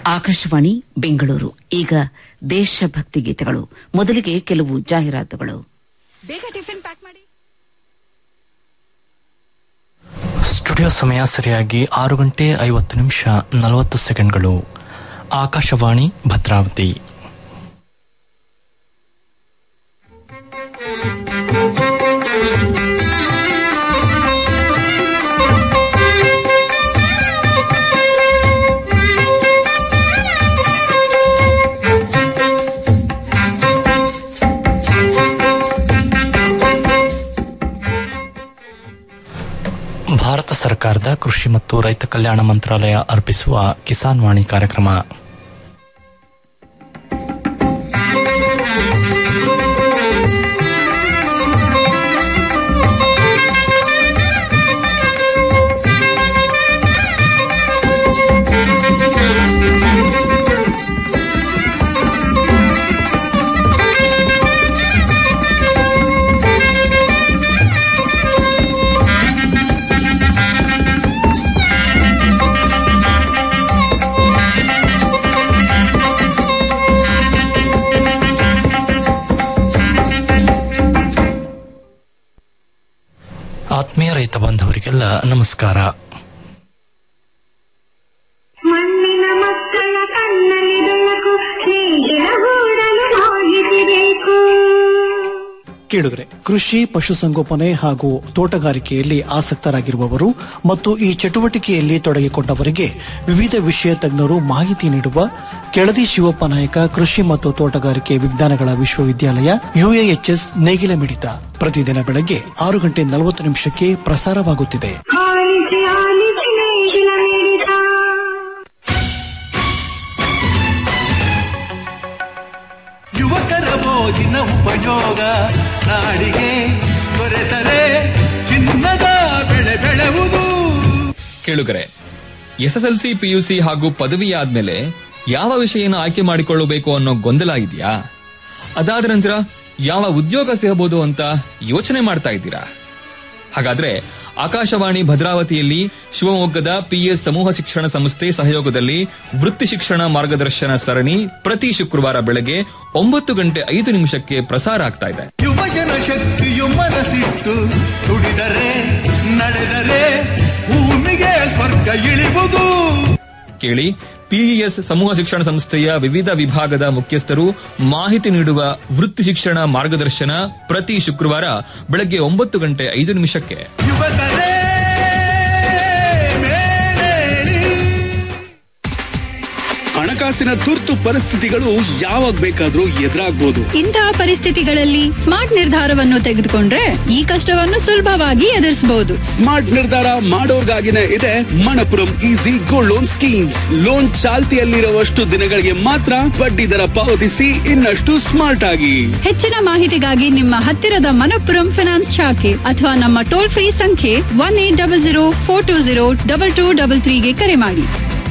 ಆಕಾಶವಾಣಿ ಬೆಂಗಳೂರು ಈಗ ದೇಶಭಕ್ತಿ ಗೀತೆಗಳು ಮೊದಲಿಗೆ ಕೆಲವು ಜಾಹೀರಾತುಗಳು ಬೇಗ ಟಿಫಿನ್ ಪ್ಯಾಕ್ ಮಾಡಿ ಸ್ಟುಡಿಯೋ ಸಮಯ ಸರಿಯಾಗಿ ಆರು ಗಂಟೆ ಐವತ್ತು ನಿಮಿಷ ನಲವತ್ತು ಸೆಕೆಂಡ್ಗಳು ಆಕಾಶವಾಣಿ ಭದ್ರಾವತಿ ಭಾರತ ಸರ್ಕಾರದ ಕೃಷಿ ಮತ್ತು ರೈತ ಕಲ್ಯಾಣ ಮಂತ್ರಾಲಯ ಅರ್ಪಿಸುವ ಕಿಸಾನ್ ವಾಣಿ ಕಾರ್ಯಕ್ರಮ ಆತ್ಮೀಯ ರೈತ ಬಾಂಧವರಿಗೆಲ್ಲ ನಮಸ್ಕಾರ ಮಣ್ಣಿನ ಮಕ್ಕಳ ಕಣ್ಣಲ್ಲಿ ಬೆಳಕು ಸ್ನೇಹಿನ ಗೂಡಲು ಹೋಗಿಸಬೇಕು ಕೇಳುಗರೆ ಕೃಷಿ ಪಶುಸಂಗೋಪನೆ ಹಾಗೂ ತೋಟಗಾರಿಕೆಯಲ್ಲಿ ಆಸಕ್ತರಾಗಿರುವವರು ಮತ್ತು ಈ ಚಟುವಟಿಕೆಯಲ್ಲಿ ತೊಡಗಿಕೊಂಡವರಿಗೆ ವಿವಿಧ ವಿಷಯ ತಜ್ಞರು ಮಾಹಿತಿ ನೀಡುವ ಕೆಳದಿ ಶಿವಪ್ಪ ನಾಯಕ ಕೃಷಿ ಮತ್ತು ತೋಟಗಾರಿಕೆ ವಿಜ್ಞಾನಗಳ ವಿಶ್ವವಿದ್ಯಾಲಯ ಯುಎಎಚ್ಎಸ್ ನೇಗಿಲ ಮಿಡಿತ ಪ್ರತಿದಿನ ಬೆಳಗ್ಗೆ ಆರು ಗಂಟೆ ನಲವತ್ತು ನಿಮಿಷಕ್ಕೆ ಪ್ರಸಾರವಾಗುತ್ತಿದೆ ಆಲಿಸಿ ಆಲಿಸಿ ನೇಗಿಲ ಮಿಡಿತ ಯುವಕರ ಮೋಜಿನ ಉಪಯೋಗ ನಾಡಿಗೆ ದೊರೆತರೆ ಚಿನ್ನದ ಬೆಳೆ ಬೆಳೆವುದು ಕೇಳುಗರೆ ಎಸ್ಎಸ್ಎಲ್ಸಿ ಪಿಯುಸಿ ಹಾಗೂ ಪದವಿ ಆದ್ಮೇಲೆ ಯಾವ ವಿಷಯನ ಆಯ್ಕೆ ಮಾಡಿಕೊಳ್ಳಬೇಕು ಅನ್ನೋ ಗೊಂದಲ ಇದೆಯಾ ಅದಾದ ನಂತರ ಯಾವ ಉದ್ಯೋಗ ಸಿಗಬಹುದು ಅಂತ ಯೋಚನೆ ಮಾಡ್ತಾ ಇದ್ದೀರಾ ಹಾಗಾದ್ರೆ ಆಕಾಶವಾಣಿ ಭದ್ರಾವತಿಯಲ್ಲಿ ಶಿವಮೊಗ್ಗದ ಪಿಎಸ್ ಸಮೂಹ ಶಿಕ್ಷಣ ಸಂಸ್ಥೆ ಸಹಯೋಗದಲ್ಲಿ ವೃತ್ತಿ ಶಿಕ್ಷಣ ಮಾರ್ಗದರ್ಶನ ಸರಣಿ ಪ್ರತಿ ಶುಕ್ರವಾರ ಬೆಳಗ್ಗೆ ಒಂಬತ್ತು ಗಂಟೆ ಐದು ನಿಮಿಷಕ್ಕೆ ಪ್ರಸಾರ ಆಗ್ತಾ ಇದೆ ಯುವಜನ ಶಕ್ತಿಯು ಮನಸ್ಸಿಟ್ಟು ದುಡಿದರೆ ನಡೆದರೆ ಭೂಮಿಗೆ ಸ್ವರ್ಗ ಇಳಿವುದು ಕೇಳಿ ಪಿಇಎಸ್ ಸಮೂಹ ಶಿಕ್ಷಣ ಸಂಸ್ಥೆಯ ವಿವಿಧ ವಿಭಾಗದ ಮುಖ್ಯಸ್ಥರು ಮಾಹಿತಿ ನೀಡುವ ವೃತ್ತಿ ಶಿಕ್ಷಣ ಮಾರ್ಗದರ್ಶನ ಪ್ರತಿ ಶುಕ್ರವಾರ ಬೆಳಗ್ಗೆ ಒಂಬತ್ತು ಗಂಟೆ ಐದು ನಿಮಿಷಕ್ಕೆ ಯುವಕರೇ ಮೇಲೇಳಿ ಹಣಕಾಸಿನ ತುರ್ತು ಪರಿಸ್ಥಿತಿಗಳು ಯಾವಾಗ ಬೇಕಾದ್ರೂ ಎದುರಾಗ್ಬೋದು ಇಂತಹ ಪರಿಸ್ಥಿತಿಗಳಲ್ಲಿ ಸ್ಮಾರ್ಟ್ ನಿರ್ಧಾರವನ್ನು ತೆಗೆದುಕೊಂಡ್ರೆ ಈ ಕಷ್ಟವನ್ನು ಸುಲಭವಾಗಿ ಎದುರಿಸಬಹುದು ಸ್ಮಾರ್ಟ್ ನಿರ್ಧಾರ ಮಾಡೋರ್ಗಾಗಿನೇ ಇದೆ Manappuram easy gold loan schemes loan ಚಾಲ್ತಿಯಲ್ಲಿರುವಷ್ಟು ದಿನಗಳಿಗೆ ಮಾತ್ರ ಬಡ್ಡಿ ದರ ಪಾವತಿಸಿ ಇನ್ನಷ್ಟು ಸ್ಮಾರ್ಟ್ ಆಗಿ ಹೆಚ್ಚಿನ ಮಾಹಿತಿಗಾಗಿ ನಿಮ್ಮ ಹತ್ತಿರದ ಮನಪ್ಪುರಂ ಫಿನಾನ್ಸ್ ಶಾಖೆ ಅಥವಾ ನಮ್ಮ ಟೋಲ್ ಫ್ರೀ ಸಂಖ್ಯೆ one eight double zero four two zero double two double ತ್ರೀಗೆ ಕರೆ ಮಾಡಿ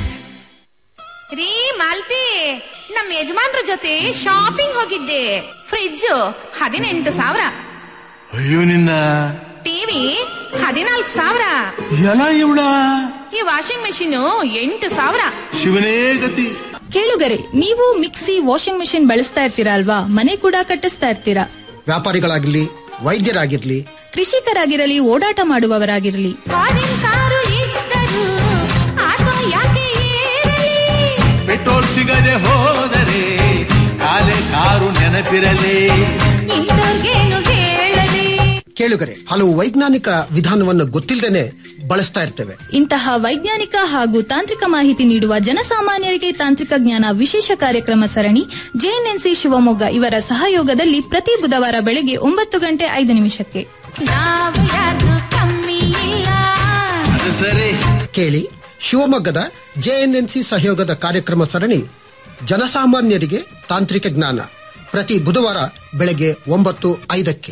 ರೀ ಮಾಲ್ತಿ ನಮ್ಮ ಯಜಮಾನ್ರ ಜೊತೆ ಶಾಪಿಂಗ್ ಹೋಗಿದ್ದೆ ಫ್ರಿಡ್ಜ್ ಹದಿನೆಂಟು ಸಾವಿರ ಅಯ್ಯೋ ನಿನ್ನ ಟಿವಿ ಹದಿನಾಲ್ಕು ಸಾವಿರ ಎಲ ಇವಳ ಈ ವಾಷಿಂಗ್ ಮೆಷಿನ್ ಎಂಟು ಸಾವಿರ ಶಿವನೇ ಗತಿ ಕೇಳುಗರೆ ನೀವು ಮಿಕ್ಸಿ ವಾಷಿಂಗ್ ಮೆಷಿನ್ ಬಳಸ್ತಾ ಇರ್ತೀರಾ ಅಲ್ವಾ ಮನೆ ಕೂಡ ಕಟ್ಟಿಸ್ತಾ ಇರ್ತೀರಾ ವ್ಯಾಪಾರಿಗಳಾಗಿರ್ಲಿ ವೈದ್ಯರಾಗಿರ್ಲಿ ಕೃಷಿಕರಾಗಿರಲಿ ಓಡಾಟ ಮಾಡುವವರಾಗಿರಲಿ ಫಾರಿನ್ ಕಾರು ಇದ್ದರು ಆಟೋ ಯಾಕೆ ಏರಲಿ ಪೆಟ್ರೋಲ್ ಸಿಗದೆ ಹೋದರೆ ಕಾಲೆ ಕಾರು ನೆನಪಿರಲಿ ಇಂಥವ್ರ್ಗೇನು ಹೇಳಲಿ ಕೇಳುಗರೆ ಹಲವು ವೈಜ್ಞಾನಿಕ ವಿಧಾನವನ್ನು ಗೊತ್ತಿಲ್ಲದೇನೆ ಬಳಸ್ತಾ ಇರ್ತೇವೆ ಇಂತಹ ವೈಜ್ಞಾನಿಕ ಹಾಗೂ ತಾಂತ್ರಿಕ ಮಾಹಿತಿ ನೀಡುವ ಜನಸಾಮಾನ್ಯರಿಗೆ ತಾಂತ್ರಿಕ ಜ್ಞಾನ ವಿಶೇಷ ಕಾರ್ಯಕ್ರಮ ಸರಣಿ ಜೆಎನ್ಎನ್ಸಿ ಶಿವಮೊಗ್ಗ ಇವರ ಸಹಯೋಗದಲ್ಲಿ ಪ್ರತಿ ಬುಧವಾರ ಬೆಳಗ್ಗೆ ಒಂಬತ್ತು ಗಂಟೆ ಐದು ನಿಮಿಷಕ್ಕೆ ನಾವು ಯಾರ್ದು ಕಮ್ಮಿ ಇಲ್ಲ ಅದು ಸರಿ ಕೇಳಿ ಶಿವಮೊಗ್ಗದ ಜೆಎನ್ಎನ್ಸಿ ಸಹಯೋಗದ ಕಾರ್ಯಕ್ರಮ ಸರಣಿ ಜನಸಾಮಾನ್ಯರಿಗೆ ತಾಂತ್ರಿಕ ಜ್ಞಾನ ಪ್ರತಿ ಬುಧವಾರ ಬೆಳಗ್ಗೆ ಒಂಬತ್ತು ಐದಕ್ಕೆ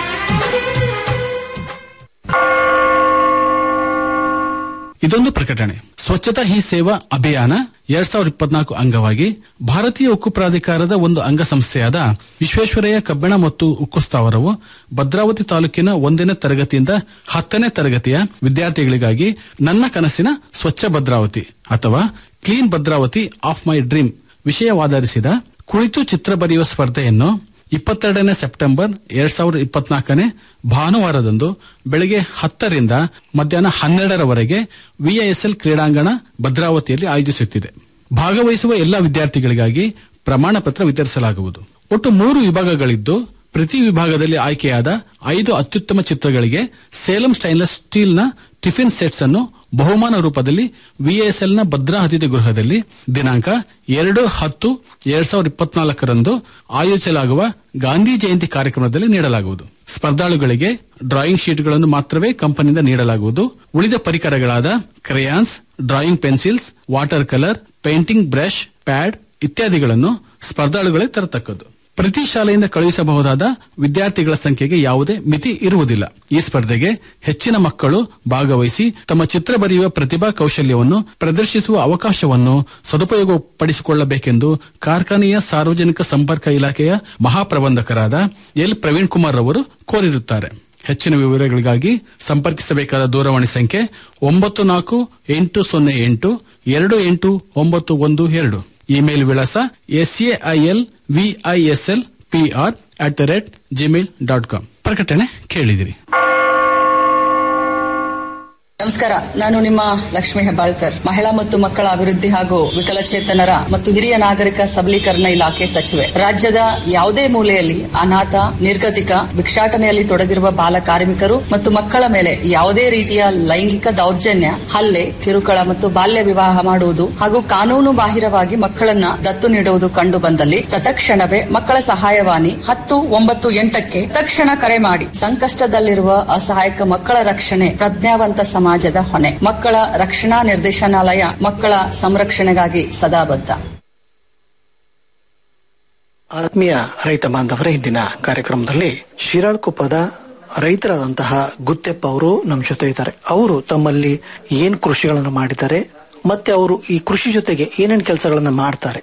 ಇದೊಂದು ಪ್ರಕಟಣೆ ಸ್ವಚ್ಛತಾ ಹಿ ಸೇವಾ ಅಭಿಯಾನ ಎರಡ್ ಸಾವಿರದ ಇಪ್ಪತ್ನಾಲ್ಕು ಅಂಗವಾಗಿ ಭಾರತೀಯ ಉಕ್ಕು ಪ್ರಾಧಿಕಾರದ ಒಂದು ಅಂಗಸಂಸ್ಥೆಯಾದ ವಿಶ್ವೇಶ್ವರಯ್ಯ ಕಬ್ಬಿಣ ಮತ್ತು ಉಕ್ಕು ಸ್ಥಾವರವು ಭದ್ರಾವತಿ ತಾಲೂಕಿನ ಒಂದನೇ ತರಗತಿಯಿಂದ ಹತ್ತನೇ ತರಗತಿಯ ವಿದ್ಯಾರ್ಥಿಗಳಿಗಾಗಿ ನನ್ನ ಕನಸಿನ ಸ್ವಚ್ಛ ಭದ್ರಾವತಿ ಅಥವಾ clean Bhadravati of my dream ವಿಷಯವಾಧರಿಸಿದ ಕುಳಿತು ಚಿತ್ರ ಬರೆಯುವ ಸ್ಪರ್ಧೆಯನ್ನು ಇಪ್ಪತ್ತೆರಡನೇ ಸೆಪ್ಟೆಂಬರ್ ಎರಡ್ ಸಾವಿರದ ಇಪ್ಪತ್ನಾಲ್ಕನೇ ಭಾನುವಾರದಂದು ಬೆಳಗ್ಗೆ ಹತ್ತರಿಂದ ಮಧ್ಯಾಹ್ನ ಹನ್ನೆರಡರವರೆಗೆ ವಿಐಎಸ್ಎಲ್ ಕ್ರೀಡಾಂಗಣ ಭದ್ರಾವತಿಯಲ್ಲಿ ಆಯೋಜಿಸುತ್ತಿದೆ ಭಾಗವಹಿಸುವ ಎಲ್ಲಾ ವಿದ್ಯಾರ್ಥಿಗಳಿಗಾಗಿ ಪ್ರಮಾಣ ಪತ್ರ ವಿತರಿಸಲಾಗುವುದು ಒಟ್ಟು ಮೂರು ವಿಭಾಗಗಳಿದ್ದು ಪ್ರತಿ ವಿಭಾಗದಲ್ಲಿ ಆಯ್ಕೆಯಾದ ಐದು ಅತ್ಯುತ್ತಮ ಚಿತ್ರಗಳಿಗೆ ಸೇಲಂ ಸ್ಟೈನ್ಲೆಸ್ ಸ್ಟೀಲ್ನ ಟಿಫಿನ್ ಸೆಟ್ಸ್ ಅನ್ನು ಬಹುಮಾನ ರೂಪದಲ್ಲಿ ವಿಎಸ್ಎಲ್ನ ಭದ್ರಾ ಅತಿಥಿ ಗೃಹದಲ್ಲಿ ದಿನಾಂಕ ಎರಡು ಹತ್ತು ಎರಡ್ ಸಾವಿರದ ಇಪ್ಪತ್ನಾಲ್ಕರಂದು ಆಯೋಜಿಸಲಾಗುವ ಗಾಂಧಿ ಜಯಂತಿ ಕಾರ್ಯಕ್ರಮದಲ್ಲಿ ನೀಡಲಾಗುವುದು ಸ್ಪರ್ಧಾಳುಗಳಿಗೆ ಡ್ರಾಯಿಂಗ್ ಶೀಟ್ಗಳನ್ನು ಮಾತ್ರವೇ ಕಂಪನಿಯಿಂದ ನೀಡಲಾಗುವುದು ಉಳಿದ ಪರಿಕರಗಳಾದ crayons drawing pencils water colour painting brush pad ಇತ್ಯಾದಿಗಳನ್ನು ಸ್ಪರ್ಧಾಳುಗಳೇ ತರತಕ್ಕದ್ದು ಪ್ರತಿ ಶಾಲೆಯಿಂದ ಕಳುಹಿಸಬಹುದಾದ ವಿದ್ಯಾರ್ಥಿಗಳ ಸಂಖ್ಯೆಗೆ ಯಾವುದೇ ಮಿತಿ ಇರುವುದಿಲ್ಲ ಈ ಸ್ಪರ್ಧೆಗೆ ಹೆಚ್ಚಿನ ಮಕ್ಕಳು ಭಾಗವಹಿಸಿ ತಮ್ಮ ಚಿತ್ರ ಬರೆಯುವ ಪ್ರತಿಭಾ ಕೌಶಲ್ಯವನ್ನು ಪ್ರದರ್ಶಿಸುವ ಅವಕಾಶವನ್ನು ಸದುಪಯೋಗಪಡಿಸಿಕೊಳ್ಳಬೇಕೆಂದು ಕಾರ್ಖಾನೆಯ ಸಾರ್ವಜನಿಕ ಸಂಪರ್ಕ ಇಲಾಖೆಯ ಮಹಾಪ್ರಬಂಧಕರಾದ ಎಲ್ ಪ್ರವೀಣ್ ಕುಮಾರ್ ಅವರು ಕೋರಿರುತ್ತಾರೆ ಹೆಚ್ಚಿನ ವಿವರಗಳಿಗಾಗಿ ಸಂಪರ್ಕಿಸಬೇಕಾದ ದೂರವಾಣಿ ಸಂಖ್ಯೆ ಒಂಬತ್ತು ನಾಲ್ಕು ಎಂಟು ಸೊನ್ನೆ ಎಂಟು ಎರಡು ಎಂಟು ಒಂಬತ್ತು ಒಂದು ಎರಡು ಇಮೇಲ್ ವಿಳಾಸ SAIL VISL PR at the rate Gmail dot com ಪ್ರಕಟಣೆ ಕೇಳಿದಿರಿ ನಮಸ್ಕಾರ ನಾನು ನಿಮ್ಮ ಲಕ್ಷ್ಮಿ ಹೆಬ್ಬಾಳ್ಕರ್ ಮಹಿಳಾ ಮತ್ತು ಮಕ್ಕಳ ಅಭಿವೃದ್ಧಿ ಹಾಗೂ ವಿಕಲಚೇತನರ ಮತ್ತು ಹಿರಿಯ ನಾಗರಿಕ ಸಬಲೀಕರಣ ಇಲಾಖೆ ಸಚಿವೆ ರಾಜ್ಯದ ಯಾವುದೇ ಮೂಲೆಯಲ್ಲಿ ಅನಾಥ ನಿರ್ಗತಿಕ ಭಿಕ್ಷಾಟನೆಯಲ್ಲಿ ತೊಡಗಿರುವ ಬಾಲ ಕಾರ್ಮಿಕರು ಮತ್ತು ಮಕ್ಕಳ ಮೇಲೆ ಯಾವುದೇ ರೀತಿಯ ಲೈಂಗಿಕ ದೌರ್ಜನ್ಯ ಹಲ್ಲೆ ಕಿರುಕುಳ ಮತ್ತು ಬಾಲ್ಯ ವಿವಾಹ ಮಾಡುವುದು ಹಾಗೂ ಕಾನೂನು ಬಾಹಿರವಾಗಿ ಮಕ್ಕಳನ್ನ ದತ್ತು ನೀಡುವುದು ಕಂಡು ಬಂದಲ್ಲಿ ತತ್ಕ್ಷಣವೇ ಮಕ್ಕಳ ಸಹಾಯವಾಣಿ ಹತ್ತು ಒಂಬತ್ತು ಎಂಟಕ್ಕೆ ತಕ್ಷಣ ಕರೆ ಮಾಡಿ ಸಂಕಷ್ಟದಲ್ಲಿರುವ ಅಸಹಾಯಕ ಮಕ್ಕಳ ರಕ್ಷಣೆ ಪ್ರಜ್ಞಾವಂತ ಸಮಾಜದ ಹೊಣೆ ಮಕ್ಕಳ ರಕ್ಷಣಾ ನಿರ್ದೇಶನಾಲಯ ಮಕ್ಕಳ ಸಂರಕ್ಷಣೆಗಾಗಿ ಸದಾ ಬದ್ಧ ಆತ್ಮೀಯ ರೈತ ಬಾಂಧವರ ಇಂದಿನ ಕಾರ್ಯಕ್ರಮದಲ್ಲಿ ಶಿರಾಳ್ಕೊಪ್ಪದ ರೈತರಾದಂತಹ ಗುತ್ತೆಪ್ಪ ಅವರು ನಮ್ಮ ಜೊತೆ ಇದ್ದಾರೆ ಅವರು ತಮ್ಮಲ್ಲಿ ಏನ್ ಕೃಷಿಗಳನ್ನು ಮಾಡಿದ್ದಾರೆ ಮತ್ತೆ ಅವರು ಈ ಕೃಷಿ ಜೊತೆಗೆ ಏನೇನ್ ಕೆಲಸಗಳನ್ನ ಮಾಡ್ತಾರೆ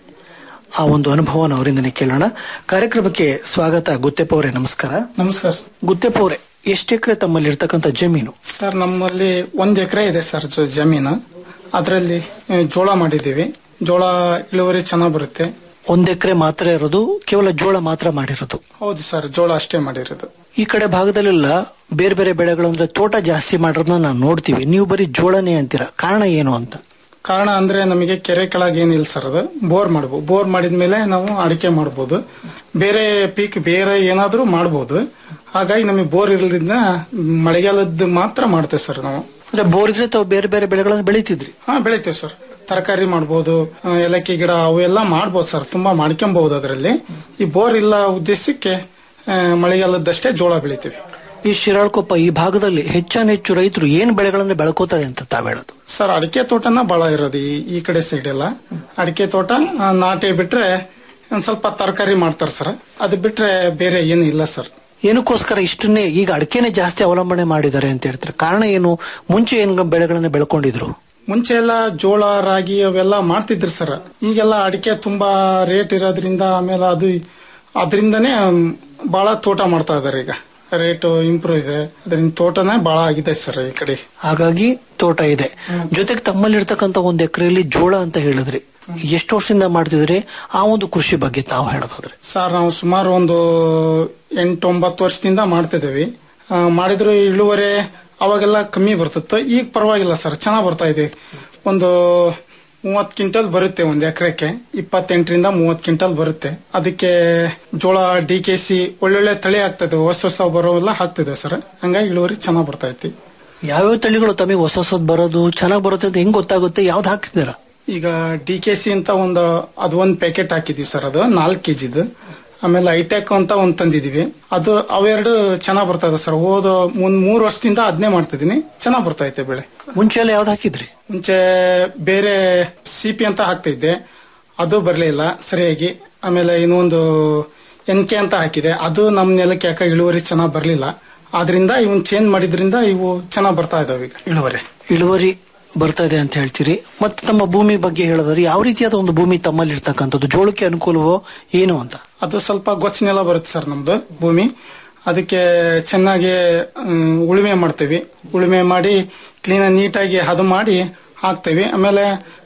ಆ ಒಂದು ಅನುಭವನ ಅವರಿಂದನೇ ಕೇಳೋಣ ಕಾರ್ಯಕ್ರಮಕ್ಕೆ ಸ್ವಾಗತ ಗುತ್ತೆಪ್ಪ ಅವರೇ ನಮಸ್ಕಾರ ನಮಸ್ಕಾರ ಗುತ್ತೆಪ್ಪ ಅವರೇ ಎಷ್ಟು ಎಕರೆ ತಮ್ಮಲ್ಲಿ ಇರ್ತಕ್ಕಂಥ ಜಮೀನು ಸರ್ ನಮ್ಮಲ್ಲಿ ಒಂದ್ ಎಕರೆ ಇದೆ ಸರ್ ಜ- ಜಮೀನು ಅದರಲ್ಲಿ ಜೋಳ ಮಾಡಿದ್ದೀವಿ ಜೋಳ ಇಳುವರಿ ಚೆನ್ನಾಗಿ ಬರುತ್ತೆ ಒಂದ್ ಎಕರೆ ಮಾತ್ರ ಇರೋದು ಕೇವಲ ಜೋಳ ಮಾತ್ರ ಮಾಡಿರೋದು ಹೌದು ಸರ್ ಜೋಳ ಅಷ್ಟೇ ಮಾಡಿರೋದು ಈ ಕಡೆ ಭಾಗದಲ್ಲೆಲ್ಲ ಬೇರೆ ಬೇರೆ ಬೆಳೆಗಳು ಅಂದ್ರೆ ತೋಟ ಜಾಸ್ತಿ ಮಾಡೋದನ್ನ ನಾವು ನೋಡ್ತೀವಿ ನೀವು ಬರೀ ಜೋಳನೇ ಅಂತೀರಾ ಕಾರಣ ಏನು ಅಂತ ಕಾರಣ ಅಂದ್ರೆ ನಮಗೆ ಕೆರೆ ಕೆಳಗೆ ಏನಿಲ್ಲ ಸರ್ ಅದು ಬೋರ್ ಮಾಡ್ಬೋದು ಬೋರ್ ಮಾಡಿದ್ಮೇಲೆ ನಾವು ಅಡಿಕೆ ಮಾಡ್ಬೋದು ಬೇರೆ ಪೀಕ್ ಬೇರೆ ಏನಾದ್ರೂ ಮಾಡ್ಬೋದು ಹಾಗಾಗಿ ನಮಗೆ ಬೋರ್ ಇರಲಿದ್ದ ಮಳೆಗಾಲದ ಮಾತ್ರ ಮಾಡ್ತೇವೆ ಸರ್ ನಾವು ಅಂದ್ರೆ ಬೋರ್ ಇದ್ರೆ ತಾವು ಬೇರೆ ಬೇರೆ ಬೆಳೆಗಳನ್ನು ಬೆಳಿತಿದ್ರಿ ಹಾ ಬೆಳಿತೇವೆ ಸರ್ ತರಕಾರಿ ಮಾಡ್ಬೋದು ಆ, ಏಲಕ್ಕಿ ಗಿಡ ಅವೆಲ್ಲ ಮಾಡ್ಬೋದು ಸರ್ ತುಂಬಾ ಮಾಡ್ಕೊಬಹುದು ಅದರಲ್ಲಿ ಈ ಬೋರ್ ಇಲ್ಲ ಉದ್ದೇಶಕ್ಕೆ ಆ, ಮಳೆಗಾಲದಷ್ಟೇ ಜೋಳ ಬೆಳಿತೀವಿ ಈ ಶಿರಾಳ್ಕೊಪ್ಪ ಈ ಭಾಗದಲ್ಲಿ ಹೆಚ್ಚಾನ ಹೆಚ್ಚು ರೈತರು ಏನ್ ಬೆಳೆಗಳನ್ನ ಬೆಳ್ಕೋತಾರೆ ಅಂತ ತಾವ್ ಹೇಳೋದು ಸರ್ ಅಡಿಕೆ ತೋಟನ ಬಹಳ ಇರೋದು ಈ ಈ ಕಡೆ ಸೈಡ್ ಎಲ್ಲ ಅಡಿಕೆ ತೋಟ ಆ, ನಾಟಿ ಬಿಟ್ರೆ ಒಂದ್ ಸ್ವಲ್ಪ ತರಕಾರಿ ಮಾಡ್ತಾರೆ ಸರ್ ಅದು ಬಿಟ್ರೆ ಬೇರೆ ಏನು ಇಲ್ಲ ಸರ್ ಏನಕ್ಕೋಸ್ಕರ ಇಷ್ಟನ್ನೇ ಈಗ ಅಡಿಕೆನೆ ಜಾಸ್ತಿ ಅವಲಂಬನೆ ಮಾಡಿದ್ದಾರೆ ಅಂತ ಹೇಳ್ತಾರೆ ಕಾರಣ ಏನು ಮುಂಚೆ ಏನ್ ಬೆಳೆಗಳನ್ನ ಬೆಳ್ಕೊಂಡಿದ್ರು ಮುಂಚೆ ಎಲ್ಲ ಜೋಳ ರಾಗಿ ಅವೆಲ್ಲ ಮಾಡ್ತಿದ್ರು ಸರ್ ಈಗೆಲ್ಲ ಅಡಿಕೆ ತುಂಬಾ ರೇಟ್ ಇರೋದ್ರಿಂದ ಆಮೇಲೆ ಅದು ಅದರಿಂದನೇ ಬಹಳ ತೋಟ ಮಾಡ್ತಾ ಇದಾರೆ ಈಗ ರೇಟ್ ಇಂಪ್ರೂವ್ ಇದೆ ಅದರಿಂದ ತೋಟನೇ ಬಹಳ ಆಗಿದೆ ಸರ್ ಈ ಕಡೆ ಹಾಗಾಗಿ ತೋಟ ಇದೆ ಜೊತೆಗೆ ತಮ್ಮಲ್ಲಿ ಇರ್ತಕ್ಕಂಥ ಒಂದ್ ಎಕರೆಯಲ್ಲಿ ಜೋಳ ಅಂತ ಹೇಳಿದ್ರಿ ಎಷ್ಟು ವರ್ಷದಿಂದ ಮಾಡ್ತಿದ್ರಿ ಆ ಒಂದು ಕೃಷಿ ಬಗ್ಗೆ ತಾವು ಹೇಳೋದಾದ್ರೆ ಸರ್ ನಾವು ಸುಮಾರು ಒಂದು ಎಂಟು ಒಂಬತ್ತು ವರ್ಷದಿಂದ ಮಾಡ್ತಿದ್ದೇವೆ ಆ, ಮಾಡಿದ್ರು ಇಳುವರಿ ಅವಾಗೆಲ್ಲ ಕಮ್ಮಿ ಬರ್ತಿತ್ತು ಈಗ ಪರವಾಗಿಲ್ಲ ಸರ್ ಚೆನ್ನಾಗಿ ಬರ್ತಾ ಇದೆ ಒಂದು ಮೂವತ್ ಕ್ವಿಂಟಲ್ ಬರುತ್ತೆ ಒಂದ್ ಎಕರೆಕ್ಕೆ ಇಪ್ಪತ್ತೆಂಟರಿಂದ ಮೂವತ್ ಕ್ವಿಂಟಲ್ ಬರುತ್ತೆ ಅದಕ್ಕೆ ಜೋಳ ಡಿ ಕೆ ಸಿ ಒಳ್ಳೊಳ್ಳೆ ತಳಿ ಆಗ್ತದೆ ಹೊಸ ಹೊಸ ಬರೋವೆಲ್ಲ ಹಾಕ್ತಿದ್ದೇವೆ ಸರ್ ಹಂಗಾಗಿ ಇಳುವರಿ ಚೆನ್ನಾಗಿ ಬರ್ತಾ ಐತಿ ಯಾವ್ಯಾವ ತಳಿಗಳು ತಮಗೆ ಹೊಸ ಹೊಸದ್ ಬರೋದು ಚೆನ್ನಾಗಿ ಬರುತ್ತೆ ಅಂತ ಹೆಂಗ್ ಗೊತ್ತಾಗುತ್ತೆ ಯಾವ್ದು ಹಾಕಿದ್ದೀರಾ ಈಗ ಡಿ ಕೆ ಸಿ ಅಂತ ಒಂದು ಅದು ಒಂದು ಪ್ಯಾಕೆಟ್ ಹಾಕಿದ್ವಿ ಸರ್ ಅದು ನಾಲ್ಕು ಕೆಜಿದು ಆಮೇಲೆ ಐಟೆಕ್ ಅಂತ ಒಂದು ತಂದಿದೀವಿ ಅದು ಅವೆರಡು ಚೆನ್ನಾಗ್ ಬರ್ತಾ ಇದೆ ಸರ್ ಹೋದ ಒಂದ್ ಮೂರು ವರ್ಷದಿಂದ ಅದನ್ನೇ ಮಾಡ್ತಿದೀನಿ ಚೆನ್ನಾಗ್ ಬರ್ತಾ ಐತೆ ಬೆಳೆ ಮುಂಚೆ ಎಲ್ಲ ಯಾವ್ದು ಹಾಕಿದ್ರಿ ಮುಂಚೆ ಬೇರೆ ಸಿಪಿ ಅಂತ ಹಾಕ್ತಿದ್ದೆ ಅದು ಬರಲಿಲ್ಲ ಸರಿಯಾಗಿ ಆಮೇಲೆ ಇನ್ನೊಂದು ಎನ್ ಕೆ ಅಂತ ಹಾಕಿದೆ ಅದು ನಮ್ಮ ನೆಲಕ್ಕೆ ಯಾಕೆ ಇಳುವರಿ ಚೆನ್ನಾಗಿ ಬರಲಿಲ್ಲ ಆದ್ರಿಂದ ಇವನ್ ಚೇಂಜ್ ಮಾಡಿದ್ರಿಂದ ಇವು ಚೆನ್ನಾಗಿ ಬರ್ತಾ ಇದಾವೆ ಈಗ ಇಳುವರಿ ಇಳುವರಿ ಬರ್ತಾ ಇದೆ ಅಂತ ಹೇಳ್ತೀರಿ ಮತ್ತೆ ತಮ್ಮ ಭೂಮಿ ಬಗ್ಗೆ ಹೇಳೋದಾದ್ರೆ ಯಾವ ರೀತಿಯಾದ ಒಂದು ಭೂಮಿ ತಮ್ಮಲ್ಲಿ ಇರ್ತಕ್ಕಂಥದ್ದು ಜೋಳಕ್ಕೆ ಅನುಕೂಲವೋ ಏನು ಅಂತ ಅದು ಸ್ವಲ್ಪ ಗೊಚ್ಚ ನೆಲ ಬರುತ್ತೆ ಸರ್ ನಮ್ದು ಭೂಮಿ ಅದಕ್ಕೆ ಚೆನ್ನಾಗಿ ಮ್, ಉಳುಮೆ ಮಾಡ್ತೀವಿ ಉಳುಮೆ ಮಾಡಿ ಕ್ಲೀನ್ ನೀಟಾಗಿ ಹದ ಮಾಡಿ ಹಾಕ್ತೇವೆ ಆಮೇಲೆ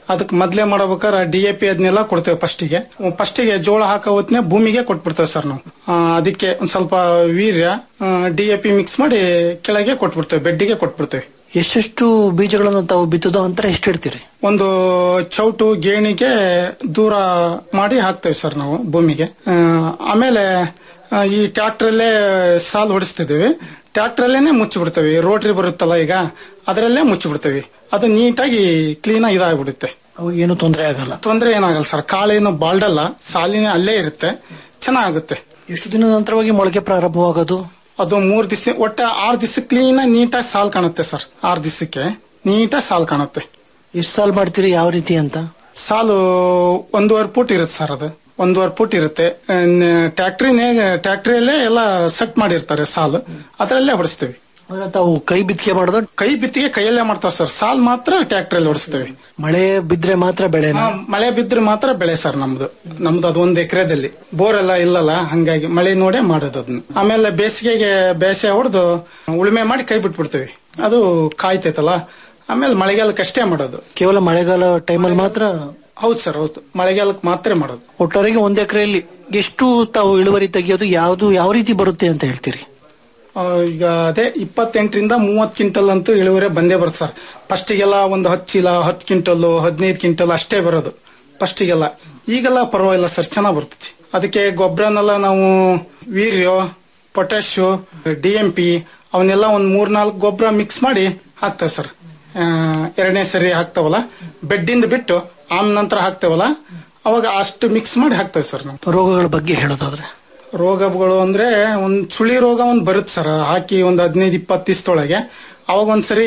ಅದಕ್ಕೆ ಮೊದ್ಲೇ ಮಾಡ್ಬೇಕಾದ್ರೆ ಡಿ ಎ ಪಿ ಅದನ್ನೆಲ್ಲ ಕೊಡ್ತೇವೆ ಫಸ್ಟಿಗೆ ಫಸ್ಟಿಗೆ ಜೋಳ ಹಾಕೋ ಹೊತ್ತಿನ ಭೂಮಿಗೆ ಕೊಟ್ಬಿಡ್ತೇವೆ ಸರ್ ನಾವು ಆ, ಅದಕ್ಕೆ ಒಂದ್ ಸ್ವಲ್ಪ ವೀರ್ಯ ಡಿ ಎ ಪಿ ಮಿಕ್ಸ್ ಮಾಡಿ ಕೆಳಗೆ ಕೊಟ್ಬಿಡ್ತೇವೆ ಬೆಡ್ಡಿಗೆ ಕೊಟ್ಬಿಡ್ತೇವೆ ಎಷ್ಟೆಷ್ಟು ಬೀಜಗಳನ್ನು ತಾವು ಬಿತ್ತುದು ಅಂತರ ಎಷ್ಟು ಇಡ್ತೀರಿ ಒಂದು ಚೌಟು ಗೇಣಿಗೆ ದೂರ ಮಾಡಿ ಹಾಕ್ತೇವೆ ಸರ್ ನಾವು ಭೂಮಿಗೆ ಆ, ಆಮೇಲೆ ಆ, ಈ ಟ್ರ್ಯಾಕ್ಟ್ರಲ್ಲೇ ಸಾಲು ಹೊಡಿಸ್ತಿದ್ದೀವಿ ಟ್ರ್ಯಾಕ್ಟ್ರಲ್ಲೇನೆ ಮುಚ್ಚಿಬಿಡ್ತೇವೆ ರೋಟ್ರಿ ಬರುತ್ತಲ್ಲ ಈಗ ಅದರಲ್ಲೇ ಮುಚ್ಚಿಬಿಡ್ತೇವೆ ಅದು ನೀಟಾಗಿ ಕ್ಲೀನಾಗಿ ಇದಾಗ್ಬಿಡುತ್ತೆ ಅವಾಗ ಏನು ತೊಂದರೆ ಆಗಲ್ಲ ತೊಂದರೆ ಏನಾಗಲ್ಲ ಸರ್ ಕಾಳೇನು ಬಾಲ್ಡಲ್ಲ ಸಾಲಿನ ಅಲ್ಲೇ ಇರುತ್ತೆ ಚೆನ್ನಾಗುತ್ತೆ ಎಷ್ಟು ದಿನದ ನಂತರವಾಗಿ ಮೊಳಕೆ ಪ್ರಾರಂಭವಾಗೋದು ಅದು ಮೂರ್ ದಿವಸ ಒಟ್ಟ ಆರ್ ದಿವಸ ಕ್ಲೀನ್ ನೀಟಾಗಿ ಸಾಲ್ ಕಾಣುತ್ತೆ ಸರ್ ಆರ್ ದಿವಸಕ್ಕೆ ನೀಟಾಗಿ ಸಾಲ್ ಕಾಣುತ್ತೆ ಎಷ್ಟು ಸಾಲ್ ಮಾಡ್ತೀರಿ ಯಾವ ರೀತಿ ಅಂತ ಸಾಲು ಒಂದೂವರೆ ಫುಟ್ ಇರುತ್ತೆ ಸರ್ ಅದು ಒಂದೂವರೆ ಫುಟ್ ಇರುತ್ತೆ ಟ್ಯಾಕ್ಟ್ರಿನೇ ಟ್ಯಾಕ್ಟ್ರಿಯಲ್ಲೇ ಎಲ್ಲ ಸೆಟ್ ಮಾಡಿರ್ತಾರೆ ಸಾಲು ಅದರಲ್ಲೇ ಹೊಡಿಸ್ತೀವಿ ಅಂದ್ರೆ ತಾವು ಕೈ ಬಿತ್ತಿಗೆ ಮಾಡೋದು ಕೈ ಬಿತ್ತಿಗೆ ಕೈಯಲ್ಲೇ ಮಾಡ್ತಾವ ಸರ್ ಸಾಲ್ ಮಾತ್ರ ಟ್ಯಾಕ್ಟ್ರಿಯಲ್ಲಿ ಹೊಡಿಸ್ತೀವಿ ಮಳೆ ಬಿದ್ರೆ ಮಾತ್ರ ಬೆಳೆ ಹಾ, ಮಳೆ ಬಿದ್ರೆ ಮಾತ್ರ ಬೆಳೆ ಸರ್ ನಮ್ದು ನಮ್ದು ಅದು ಒಂದ್ ಎಕರೆದಲ್ಲಿ ಬೋರ್ ಎಲ್ಲ ಇಲ್ಲಲ್ಲ ಹಂಗಾಗಿ ಮಳೆ ನೋಡೇ ಮಾಡೋದು ಅದನ್ನ ಆಮೇಲೆ ಬೇಸಿಗೆಗೆ ಬೇಸಿಗೆ ಹೊಡೆದು ಉಳುಮೆ ಮಾಡಿ ಕೈ ಬಿಟ್ಬಿಡ್ತೀವಿ ಅದು ಕಾಯ್ತೈತಲ್ಲ ಆಮೇಲೆ ಮಳೆಗಾಲಕ್ಕೆ ಮಾಡೋದು ಕೇವಲ ಮಳೆಗಾಲ ಟೈಮಲ್ಲಿ ಮಾತ್ರ ಹೌದು ಸರ್ ಹೌದು ಮಳೆಗಾಲಕ್ಕೆ ಮಾತ್ರ ಮಾಡೋದು ಒಟ್ಟಾರೆಗೆ ಒಂದ್ ಎಕರೆಯಲ್ಲಿ ಎಷ್ಟು ತಾವು ಇಳುವರಿ ತೆಗೆಯೋದು ಯಾವ್ದು ಯಾವ ರೀತಿ ಬರುತ್ತೆ ಅಂತ ಹೇಳ್ತೀರಿ ಆ, ಈಗ ಅದೇ ಇಪ್ಪತ್ತೆಂಟರಿಂದ ಮೂವತ್ ಕ್ವಿಂಟಲ್ ಅಂತೂ ಇಳುವರಿ ಬಂದೇ ಬರುತ್ತೆ ಸರ್ ಫಸ್ಟಿಗೆಲ್ಲ ಒಂದು ಹತ್ತು ಚೀಲ ಹತ್ತು ಕ್ವಿಂಟಲ್ ಹದಿನೈದು ಕ್ವಿಂಟಲ್ ಅಷ್ಟೇ ಬರೋದು ಫಸ್ಟಿಗೆಲ್ಲ ಈಗೆಲ್ಲ ಪರವಾಗಿಲ್ಲ ಸರ್ ಚೆನ್ನಾಗಿ ಬರ್ತೈತಿ ಅದಕ್ಕೆ ಗೊಬ್ಬರನೆಲ್ಲ ನಾವು ವೀರ್ಯ ಪೊಟ್ಯಾಶು ಡಿ ಎಂ ಪಿ ಅವನ್ನೆಲ್ಲ ಒಂದು ಮೂರ್ನಾಲ್ಕು ಗೊಬ್ಬರ ಮಿಕ್ಸ್ ಮಾಡಿ ಹಾಕ್ತೇವೆ ಸರ್ ಆ, ಎರಡನೇ ಸರಿ ಹಾಕ್ತಾವಲ್ಲ ಬೆಡ್ಡಿಂದ ಬಿಟ್ಟು ಆಮ್ ನಂತರ ಹಾಕ್ತೇವಲ್ಲ ಅವಾಗ ಅಷ್ಟು ಮಿಕ್ಸ್ ಮಾಡಿ ಹಾಕ್ತೇವೆ ಸರ್ ನಾವು ರೋಗಗಳ ಬಗ್ಗೆ ಹೇಳೋದಾದ್ರೆ ರೋಗಗಳು ಅಂದ್ರೆ ಒಂದ್ ಸುಳಿ ರೋಗ ಒಂದ್ ಬರುತ್ತೆ ಸರ್ ಹಾಕಿ ಒಂದ್ ಹದಿನೈದು ಇಪ್ಪತ್ತು ದಿವಸದೊಳಗೆ ಅವಾಗ ಒಂದ್ಸರಿ